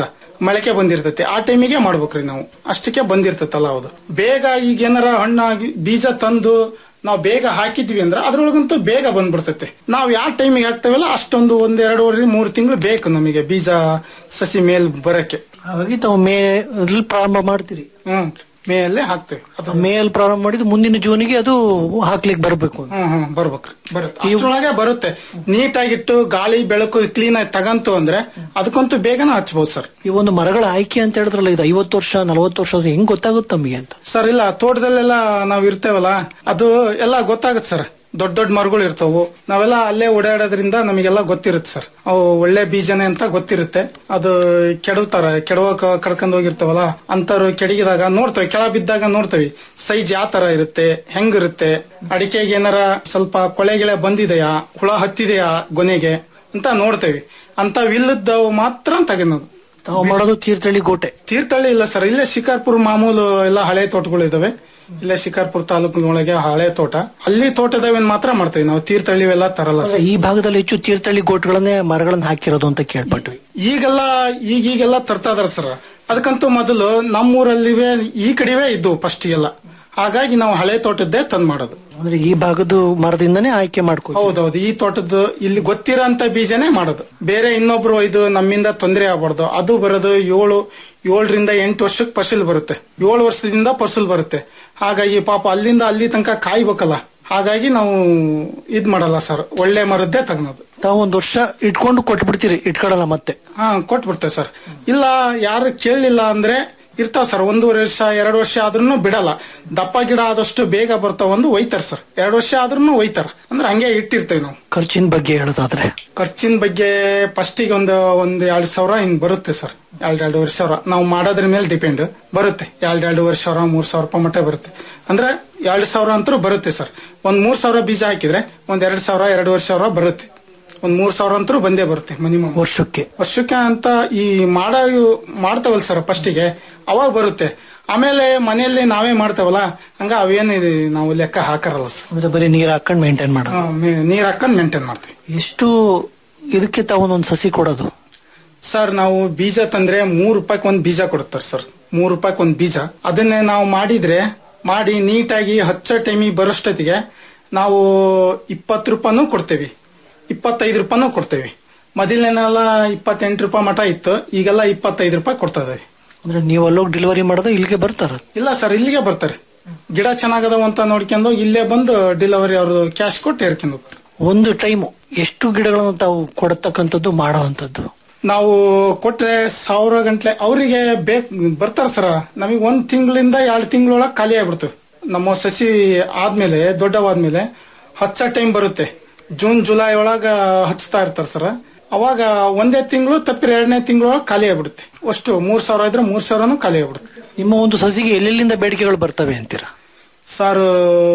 ಮೊಳಕೆ ಬಂದಿರ್ತೈತಿ ಆ ಟೈಮಿಗೆ ಮಾಡ್ಬೇಕ್ರಿ ನಾವು ಅಷ್ಟಕ್ಕೆ ಬಂದಿರ್ತೈತಲ್ಲ ಹೌದು ಬೇಗ ಈಗ ಏನಾರ ಹಣ್ಣಾಗಿ ಬೀಜ ತಂದು ನಾವು ಬೇಗ ಹಾಕಿದ್ವಿ ಅಂದ್ರೆ ಅದ್ರೊಳಗಂತೂ ಬೇಗ ಬಂದ್ಬಿಡ್ತೈತೆ ನಾವು ಯಾವ ಟೈಮಿಗೆ ಹಾಕ್ತೇವಲ್ಲ ಅಷ್ಟೊಂದು ಒಂದ್ ಎರಡೂವರೆ ಮೂರು ತಿಂಗಳು ಬೇಕು ನಮಗೆ ಬೀಜ ಸಸಿ ಮೇಲ್ ಬರಕ್ಕೆ ಹಾಗಾಗಿ ತಾವು ಮೇ ಅಲ್ಲಿ ಪ್ರಾರಂಭ ಮಾಡ್ತೀರಿ ಹ್ಮ್ ಮೇಯಲ್ಲೇ ಹಾಕ್ತೇವೆ ಮೇ ಅಲ್ಲಿ ಪ್ರಾರಂಭ ಮಾಡಿದ್ದು ಮುಂದಿನ ಜೂನಿಗೆ ಅದು ಹಾಕ್ಲಿಕ್ಕೆ ಬರಬೇಕು ಹ್ಮ್ ಹ್ಮ್ ಬರ್ಬೇಕ್ರಿ ಬರುತ್ತೆ ಅಷ್ಟ್ರೊಳಗೆ ಬರುತ್ತೆ ನೀಟಾಗಿಟ್ಟು ಗಾಳಿ ಬೆಳಕು ಕ್ಲೀನ್ ಆಗಿ ತಗಂತು ಅಂದ್ರೆ ಅದಕ್ಕಂತೂ ಬೇಗನೆ ಹಚ್ಬೋದು ಸರ್ ಈ ಒಂದು ಮರಗಳ ಆಯ್ಕೆ ಅಂತ ಹೇಳಿದ್ರಲ್ಲ ಇದು ಐವತ್ತು ವರ್ಷ ನಲವತ್ತು ವರ್ಷ ಆದ್ರೆ ಹೆಂಗ್ ಗೊತ್ತಾಗುತ್ತೆ ತಮಗೆ ಅಂತ ಸರ್ ಇಲ್ಲ ತೋಟದಲ್ಲೆಲ್ಲ ನಾವ್ ಇರ್ತೇವಲ್ಲ ಅದು ಎಲ್ಲ ಗೊತ್ತಾಗುತ್ತೆ ಸರ್ ದೊಡ್ಡ ದೊಡ್ಡ ಮರಗಳು ಇರ್ತಾವು ನಾವೆಲ್ಲ ಅಲ್ಲೇ ಓಡಾಡೋದ್ರಿಂದ ನಮಗೆಲ್ಲ ಗೊತ್ತಿರುತ್ತೆ ಸರ್ ಅವು ಒಳ್ಳೆ ಬೀಜನೇ ಅಂತ ಗೊತ್ತಿರುತ್ತೆ ಅದು ಕೆಡವ್ತಾರ ಕೆಡವಕ ಕಡ್ಕೊಂಡ್ ಹೋಗಿರ್ತಾವಲ್ಲ ಅಂತವ್ರು ಕೆಡಗಿದಾಗ ನೋಡ್ತೇವೆ ಕೆಳ ಬಿದ್ದಾಗ ನೋಡ್ತೇವೆ ಸೈಜ್ ಯಾವ ತರ ಇರುತ್ತೆ ಹೆಂಗಿರುತ್ತೆ ಅಡಿಕೆಗೆ ಏನಾರ ಸ್ವಲ್ಪ ಕೊಳೆ ಗಿಳೆ ಬಂದಿದೆಯಾ ಹುಳ ಹತ್ತಿದೆಯಾ ಗೊನೆಗೆ ಅಂತ ನೋಡ್ತೇವೆ ಅಂತವಿಲ್ಲದವು ಮಾತ್ರ ತೆಗೆನೋದು ತಾವು ಮಾಡೋದು ತೀರ್ಥಹಳ್ಳಿ ಗೋಟೆ ತೀರ್ಥಹಳ್ಳಿ ಇಲ್ಲ ಸರ್ ಇಲ್ಲೇ ಶಿಕಾರ್ಪುರ ಮಾಮೂಲು ಎಲ್ಲ ಹಳೆ ತೋಟಗಳು ಇದಾವೆ ಇಲ್ಲೇ ಶಿಕಾರ್ಪುರ ತಾಲೂಕಿನೊಳಗೆ ಹಳೆ ತೋಟ ಅಲ್ಲಿ ತೋಟದವೇನ್ ಮಾತ್ರ ಮಾಡ್ತೇವೆ ನಾವು ತೀರ್ಥಹಳ್ಳಿವೆಲ್ಲ ತರಲ್ಲ ಅಂದ್ರೆ ಸರ್ ಈ ಭಾಗದಲ್ಲಿ ಹೆಚ್ಚು ತೀರ್ಥಹಳ್ಳಿ ಗೋಟ್ಗಳನ್ನೇ ಮರಗಳನ್ನ ಹಾಕಿರೋದು ಅಂತ ಕೇಳ್ಪಟ್ವಿ ಈಗೆಲ್ಲ ಈಗೀಗೆಲ್ಲ ತರ್ತಾ ಇದಾರೆ ಸರ್ ಅದಕ್ಕಂತೂ ಮೊದಲು ನಮ್ಮೂರಲ್ಲಿವೆ ಈ ಕಡೆವೇ ಇದ್ದು ಫಸ್ಟ್ ಎಲ್ಲ ಹಾಗಾಗಿ ನಾವು ಹಳೆ ತೋಟದ್ದೇ ತಂದ್ ಮಾಡೋದು ಅಂದ್ರೆ ಈ ಭಾಗದ ಮರದಿಂದನೇ ಆಯ್ಕೆ ಮಾಡ್ಕೋ ಹೌದೌದು ಈ ತೋಟದ್ದು ಇಲ್ಲಿ ಗೊತ್ತಿರೋಂತ ಬೀಜನೇ ಮಾಡೋದು ಬೇರೆ ಇನ್ನೊಬ್ರು ಇದು ನಮ್ಮಿಂದ ತೊಂದರೆ ಆಗ್ಬಾರ್ದು ಅದು ಬರೋದು ಏಳು ಏಳರಿಂದ ಎಂಟು ವರ್ಷಕ್ಕೆ ಫಸಲ್ ಬರುತ್ತೆ ಏಳು ವರ್ಷದಿಂದ ಫಸಲ್ ಬರುತ್ತೆ ಹಾಗಾಗಿ ಪಾಪ ಅಲ್ಲಿಂದ ಅಲ್ಲಿ ತನಕ ಕಾಯ್ಬೇಕಲ್ಲ ಹಾಗಾಗಿ ನಾವು ಇದ್ ಮಾಡಲ್ಲ ಸರ್ ಒಳ್ಳೆ ಮರದ್ದೇ ತಗೊಳೋದು ತಾವು ಒಂದ್ ವರ್ಷ ಇಟ್ಕೊಂಡು ಕೊಟ್ಬಿಡ್ತೀರಿ ಇಟ್ಕೊಳಲ್ಲ ಮತ್ತೆ ಹಾ ಕೊಟ್ಬಿಡ್ತೇವೆ ಸರ್ ಇಲ್ಲ ಯಾರು ಕೇಳಲಿಲ್ಲ ಅಂದ್ರೆ ಇರ್ತಾವ ಸರ್ ಒಂದೂವರೆ ವರ್ಷ ಎರಡು ವರ್ಷ ಆದ್ರೂ ಬಿಡಲ್ಲ ದಪ್ಪ ಗಿಡ ಆದಷ್ಟು ಬೇಗ ಬರ್ತಾವ ಒಂದು ಒಯ್ತಾರ ಸರ್ ಎರಡು ವರ್ಷ ಆದ್ರೂ ಒಯ್ತಾರ ಅಂದ್ರೆ ಹಂಗೆ ಇಟ್ಟಿರ್ತೇವೆ ನಾವು ಖರ್ಚಿನ ಬಗ್ಗೆ ಹೇಳೋದಾದ್ರೆ ಖರ್ಚಿನ ಬಗ್ಗೆ ಫಸ್ಟಿಗೆ ಒಂದು ಒಂದ್ ಎರಡ್ ಸಾವಿರ ಹಿಂಗ್ ಬರುತ್ತೆ ಸರ್ ಎರಡ್ ಎರಡೂವರೆ ಸಾವಿರ ನಾವು ಮಾಡೋದ್ರ ಮೇಲೆ ಡಿಪೆಂಡ್ ಬರುತ್ತೆ ಎರಡ್ ಎರಡೂವರೆ ಸಾವಿರ ಮೂರ್ ಸಾವಿರ ರೂಪಾಯಿ ಮಟ್ಟ ಬರುತ್ತೆ ಅಂದ್ರೆ ಎರಡ್ ಸಾವಿರ ಅಂತೂ ಬರುತ್ತೆ ಸರ್ ಒಂದ್ ಮೂರ್ ಸಾವಿರ ಬೀಜ ಹಾಕಿದ್ರೆ ಒಂದ್ ಎರಡ್ ಸಾವಿರ ಎರಡೂವರೆ ಸಾವಿರ ಬರುತ್ತೆ ಒಂದ್ ಮೂರ್ ಸಾವಿರ ಅಂತೂ ಬಂದೇ ಬರುತ್ತೆ ಮಿನಿಮಮ್ ವರ್ಷಕ್ಕೆ ವರ್ಷಕ್ಕೆ ಅಂತ ಈ ಮಾಡೋ ಮಾಡ್ತಾವಲ್ಲ ಸರ್ ಫಸ್ಟಿಗೆ ಅವಾಗ ಬರುತ್ತೆ ಆಮೇಲೆ ಮನೆಯಲ್ಲಿ ನಾವೇ ಮಾಡ್ತಾವಲ್ಲ ಹಂಗ ಅವೇನು ಇದು ನಾವು ಲೆಕ್ಕ ಹಾಕರಲ್ಲ ಸರ್ ಅಂದ್ರೆ ಬರೀ ನೀರ್ ಹಾಕೊಂಡ್ ಮೇಂಟೈನ್ ಮಾಡೋದು ಹಾ, ಮೇ- ನೀರ್ ಹಾಕೊಂಡ್ ಮೇಂಟೈನ್ ಮಾಡ್ತೀವಿ ಎಷ್ಟು ಇದಕ್ಕೆ ತಾವು ಒಂದೊಂದು ಸಸಿ ಕೊಡೋದು ಸರ್ ನಾವು ಬೀಜ ತಂದ್ರೆ ಮೂರ್ ರೂಪಾಯಿಗೆ ಒಂದ್ ಬೀಜ ಕೊಡ್ತಾರೆ ಸರ್ ಮೂರ್ ರೂಪಾಯಿಗೆ ಒಂದ್ ಬೀಜ ಅದನ್ನೇ ನಾವು ಮಾಡಿದ್ರೆ ಮಾಡಿ ನೀಟಾಗಿ ಹಚ್ಚೋ ಟೈಮಿಗೆ ಬರೋಷ್ಟೊತ್ತಿಗೆ ನಾವು ಇಪ್ಪತ್ತು ರೂಪಾಯಿನೂ ಕೊಡ್ತೇವೆ ಇಪ್ಪತ್ತೈದು ರೂಪಾಯಿನೂ ಕೊಡ್ತೇವೆ ಮೊದಲನೆಲ್ಲ ಇಪ್ಪತ್ತೆಂಟು ರೂಪಾಯಿ ಮಟ ಇತ್ತು ಈಗೆಲ್ಲ ಇಪ್ಪತ್ತೈದು ರೂಪಾಯಿ ಕೊಡ್ತಾ ಇದ್ದೇವೆ ಅಂದ್ರೆ ನೀವು ಅಲ್ಲೋಗಿ ಡೆಲಿವರಿ ಮಾಡೋದು ಇಲ್ಲಿಗೆ ಬರ್ತಾರ ಇಲ್ಲ ಸರ್ ಇಲ್ಲಿಗೆ ಬರ್ತಾರೆ ಗಿಡ ಚೆನ್ನಾಗದವ ಅಂತ ನೋಡ್ಕೊಂಡು ಇಲ್ಲೇ ಬಂದು ಡೆಲಿವರಿ ಅವ್ರದ್ದು ಕ್ಯಾಶ್ ಕೊಟ್ಟು ಹೇರ್ಕೊಂಡು ಹೋಗ್ತಾರೆ ಒಂದು ಟೈಮ್ ಎಷ್ಟು ಗಿಡಗಳನ್ನು ತಾವು ಕೊಡತಕ್ಕಂಥದ್ದು ಮಾಡೋವಂಥದ್ದು ನಾವು ಕೊಟ್ರೆ ಸಾವಿರ ಗಂಟ್ಲೆ ಅವರಿಗೆ ಬೇಕ್ ಬರ್ತಾರ ಸರ ನಮಗೆ ಒಂದ್ ತಿಂಗಳಿಂದ ಎರಡು ತಿಂಗಳೊಳಗೆ ಖಾಲಿ ಆಗ್ಬಿಡ್ತೇವೆ ನಮ್ಮ ಸಸಿ ಆದ್ಮೇಲೆ ದೊಡ್ಡವಾದ್ಮೇಲೆ ಹಚ್ಚ ಟೈಮ್ ಬರುತ್ತೆ ಜೂನ್ ಜುಲೈ ಒಳಗ ಹಚ್ತಾ ಇರ್ತಾರ ಸರ ಅವಾಗ ಒಂದೇ ತಿಂಗಳು ತಪ್ಪಿರ ಎರಡನೇ ತಿಂಗಳೊಳಗೆ ಖಾಲಿ ಆಗ್ಬಿಡುತ್ತೆ ಅಷ್ಟು ಮೂರ್ ಸಾವಿರ ಇದ್ರೆ ಮೂರ್ ಸಾವಿರನೂ ಖಾಲಿ ಆಗ್ಬಿಡುತ್ತೆ ನಿಮ್ಮ ಒಂದು ಸಸಿಗೆ ಎಲ್ಲೆಲ್ಲಿಂದ ಬೇಡಿಕೆಗಳು ಬರ್ತವೆ ಅಂತೀರಾ ಸರ್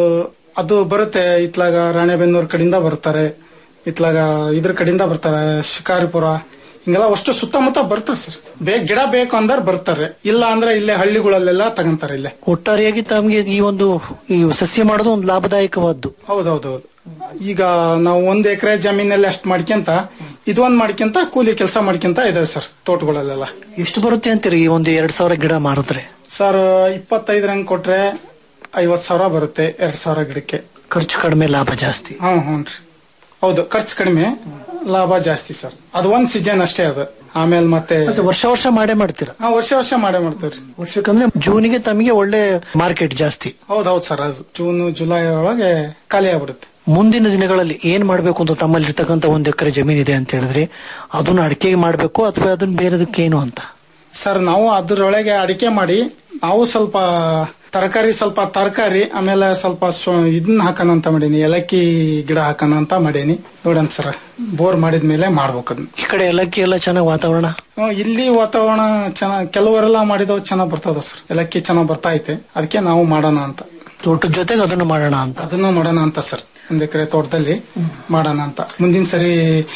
ಅದು ಬರುತ್ತೆ ಇತ್ಲಾಗ ರಾಣೆಬೆನ್ನೂರ್ ಕಡೆಯಿಂದ ಬರ್ತಾರೆ ಇತ್ಲಾಗ ಇದ್ರ ಕಡೆಯಿಂದ ಬರ್ತಾರೆ ಶಿಕಾರಿಪುರ ಹಿಂಗೆಲ್ಲ ಅಷ್ಟು ಸುತ್ತಮುತ್ತ ಬರ್ತಾರೆ ಸರ್ ಬೇಗ ಗಿಡ ಬೇಕು ಅಂದ್ರೆ ಬರ್ತಾರೆ ಇಲ್ಲ ಅಂದ್ರೆ ಇಲ್ಲೇ ಹಳ್ಳಿಗಳಲ್ಲೆಲ್ಲ ತಗೊಂತಾರೆ ಇಲ್ಲೇ ಒಟ್ಟಾರೆಯಾಗಿ ತಮಗೆ ಈ ಒಂದು ಈ ಸಸ್ಯ ಮಾಡೋದು ಒಂದು ಲಾಭದಾಯಕವಾದ್ದು ಹೌದೌದೌದು ಈಗ ನಾವು ಒಂದ್ ಎಕರೆ ಜಮೀನಲ್ಲಿ ಅಷ್ಟ್ ಮಾಡ್ಕೊಂತ ಇದೊಂದ್ ಮಾಡ್ಕೊಂತ ಕೂಲಿ ಕೆಲಸ ಮಾಡ್ಕೊಂತ ಇದಾವೆ ಸರ್ ತೋಟಗಳಲ್ಲೆಲ್ಲ ಎಷ್ಟು ಬರುತ್ತೆ ಅಂತೀರಿ ಈ ಒಂದು ಎರಡ್ ಸಾವಿರ ಗಿಡ ಮಾರಿದ್ರೆ ಸರ್ ಇಪ್ಪತ್ತೈದರಂಗ್ ಕೊಟ್ರೆ ಐವತ್ ಸಾವಿರ ಬರುತ್ತೆ ಎರಡ್ ಸಾವಿರ ಗಿಡಕ್ಕೆ ಖರ್ಚು ಕಡಿಮೆ ಲಾಭ ಜಾಸ್ತಿ ಹ್ಮ್ ಹ್ಞೂ ಹೌದು ಖರ್ಚು ಕಡಿಮೆ ಲಾಭ ಜಾಸ್ತಿ ಸರ್ ಅದು ಒಂದ್ ಸೀಸನ್ ಅಷ್ಟೇ ಅದು ಆಮೇಲೆ ಮತ್ತೆ ಮತ್ತೆ ವರ್ಷ ವರ್ಷ ಮಾಡೇ ಮಾಡ್ತೀರಾ ಹಾ ವರ್ಷ ವರ್ಷ ಮಾಡೇ ಮಾಡ್ತೇವ್ರಿ ವರ್ಷಕ್ಕಂದ್ರೆ ಜೂನಿಗೆ ತಮಗೆ ಒಳ್ಳೆ ಮಾರ್ಕೆಟ್ ಜಾಸ್ತಿ ಹೌದೌದು ಸರ್ ಅದು ಜೂನ್ ಜುಲೈ ಒಳಗೆ ಖಾಲಿ ಆಗ್ಬಿಡುತ್ತೆ ಮುಂದಿನ ದಿನಗಳಲ್ಲಿ ಏನ್ ಮಾಡ್ಬೇಕು ಅಂತ ತಮ್ಮಲ್ಲಿ ಇರ್ತಕ್ಕಂಥ ಒಂದ್ ಎಕರೆ ಜಮೀನ್ ಇದೆ ಅಂತ ಹೇಳಿದ್ರೆ ಅದನ್ನ ಅಡಿಕೆಗೆ ಮಾಡ್ಬೇಕು ಅಥವಾ ಅದನ್ನ ಬೇರೆದಕ್ಕೆ ಏನು ಅಂತ ಸರ್ ನಾವು ಅದ್ರೊಳಗೆ ಅಡಿಕೆ ಮಾಡಿ ನಾವು ಸ್ವಲ್ಪ ತರಕಾರಿ ಸ್ವಲ್ಪ ತರಕಾರಿ ಆಮೇಲೆ ಸ್ವಲ್ಪ ಸ್ವ- ಇದನ್ನ ಹಾಕೋಣ ಅಂತ ಮಾಡೀನಿ ಏಲಕ್ಕಿ ಗಿಡ ಹಾಕೋಣ ಅಂತ ಮಾಡೀನಿ ನೋಡೋಣ ಸರ್ ಬೋರ್ ಮಾಡಿದ್ಮೇಲೆ ಮಾಡ್ಬೇಕು ಅದನ್ನ ಈ ಕಡೆ ಏಲಕ್ಕಿ ಎಲ್ಲ ಚೆನ್ನಾಗಿ ವಾತಾವರಣ ಹ್ಮ್, ಇಲ್ಲಿ ವಾತಾವರಣ ಚೆನ್ನಾಗ್ ಕೆಲವರೆಲ್ಲ ಮಾಡಿದವು ಚೆನ್ನಾಗ್ ಬರ್ತದ ಸರ್ ಏಲಕ್ಕಿ ಚೆನ್ನಾಗ್ ಬರ್ತಾ ಐತೆ ಅದಕ್ಕೆ ನಾವು ಮಾಡೋಣ ಅಂತ ತೋಟದ ಜೊತೆಗೆ ಅದನ್ನು ಮಾಡೋಣ ಅಂತ ಅದನ್ನು ಮಾಡೋಣ ಅಂತ ಸರ್ ಒಂದ್ ಎಕರೆ ತೋಟದಲ್ಲಿ ಮಾಡೋಣ ಅಂತ ಮುಂದಿನ ಸರಿ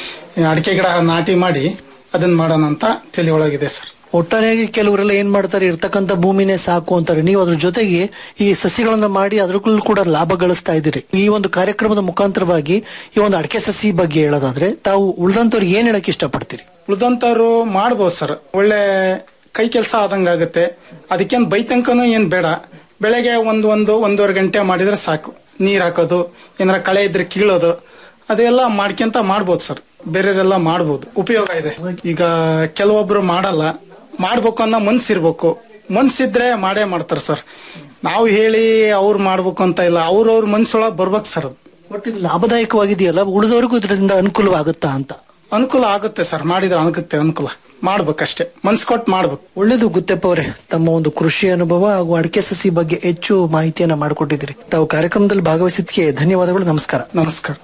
ಅಡಿಕೆ ಗಿಡ ನಾಟಿ ಮಾಡಿ ಅದನ್ನ ಮಾಡೋಣ ಅಂತ ತಲೆ ಒಳಗಿದೆ ಸರ್ ಒಟ್ಟಾರೆಯಾಗಿ ಕೆಲವರೆಲ್ಲ ಏನ್ ಮಾಡ್ತಾರೆ ಇರ್ತಕ್ಕಂಥ ಭೂಮಿನೇ ಸಾಕು ಅಂತಾರೆ ನೀವು ಅದ್ರ ಜೊತೆಗೆ ಈ ಸಸಿಗಳನ್ನ ಮಾಡಿ ಅದ್ರಲ್ಲೂ ಕೂಡ ಲಾಭ ಗಳಿಸ್ತಾ ಇದ್ದೀರಿ ಈ ಒಂದು ಕಾರ್ಯಕ್ರಮದ ಮುಖಾಂತರವಾಗಿ ಈ ಒಂದು ಅಡಿಕೆ ಸಸಿ ಬಗ್ಗೆ ಹೇಳೋದಾದ್ರೆ ತಾವು ಉಳಿದಂತವ್ರಿಗೆ ಏನ್ ಹೇಳಕ್ ಇಷ್ಟಪಡ್ತೀರಿ ಉಳಿದಂತವ್ರು ಮಾಡ್ಬೋದು ಸರ್ ಒಳ್ಳೆ ಕೈ ಕೆಲಸ ಆದಂಗಾಗುತ್ತೆ ಅದಕ್ಕೇನು ಬೈತಂಕನೂ ಏನು ಬೇಡ ಬೆಳಗ್ಗೆ ಒಂದು ಒಂದು ಒಂದೂವರೆ ಗಂಟೆ ಮಾಡಿದ್ರೆ ಸಾಕು ನೀರ್ ಹಾಕೋದು ಏನಾರ ಕಳೆ ಇದ್ರೆ ಕೀಳೋದು ಅದೆಲ್ಲ ಮಾಡ್ಕೊಂತ ಮಾಡ್ಬೋದು ಸರ್ ಬೇರೆಯವರೆಲ್ಲ ಮಾಡ್ಬೋದು ಉಪಯೋಗ ಇದೆ ಈಗ ಕೆಲವೊಬ್ರು ಮಾಡಲ್ಲ ಮಾಡ್ಬೇಕು ಅನ್ನೋ ಮನ್ಸಿರ್ಬೇಕು ಮನ್ಸಿದ್ರೆ ಮಾಡೇ ಮಾಡ್ತಾರೆ ಸರ್ ನಾವು ಹೇಳಿ ಅವ್ರು ಮಾಡ್ಬೇಕು ಅಂತ ಇಲ್ಲ ಅವ್ರವ್ರ ಮನ್ಸೊಳಗೆ ಬರ್ಬೇಕು ಸರ್ ಅದು ಒಟ್ಟು ಇದು ಲಾಭದಾಯಕವಾಗಿದೆಯಲ್ಲ ಉಳಿದವರಿಗೂ ಇದರಿಂದ ಅನುಕೂಲವಾಗುತ್ತಾ ಅಂತ ಅನುಕೂಲ ಆಗುತ್ತೆ ಸರ್ ಮಾಡಿದ್ರೆ ಆಗುತ್ತೆ ಅನುಕೂಲ ಮಾಡ್ಬೇಕಷ್ಟೇ ಮನ್ಸ್ ಕೊಟ್ಟು ಮಾಡ್ಬೇಕು ಒಳ್ಳೇದು ಗುತ್ತೆಪ್ಪ ಅವರೇ ತಮ್ಮ ಒಂದು ಕೃಷಿ ಅನುಭವ ಹಾಗೂ ಅಡಿಕೆ ಸಸಿ ಬಗ್ಗೆ ಹೆಚ್ಚು ಮಾಹಿತಿಯನ್ನ ಮಾಡಿಕೊಟ್ಟಿದ್ದೀರಿ ತಾವು ಕಾರ್ಯಕ್ರಮದಲ್ಲಿ ಭಾಗವಹಿಸಿದ್ದಕ್ಕೆ ಧನ್ಯವಾದಗಳು ನಮಸ್ಕಾರ ನಮಸ್ಕಾರ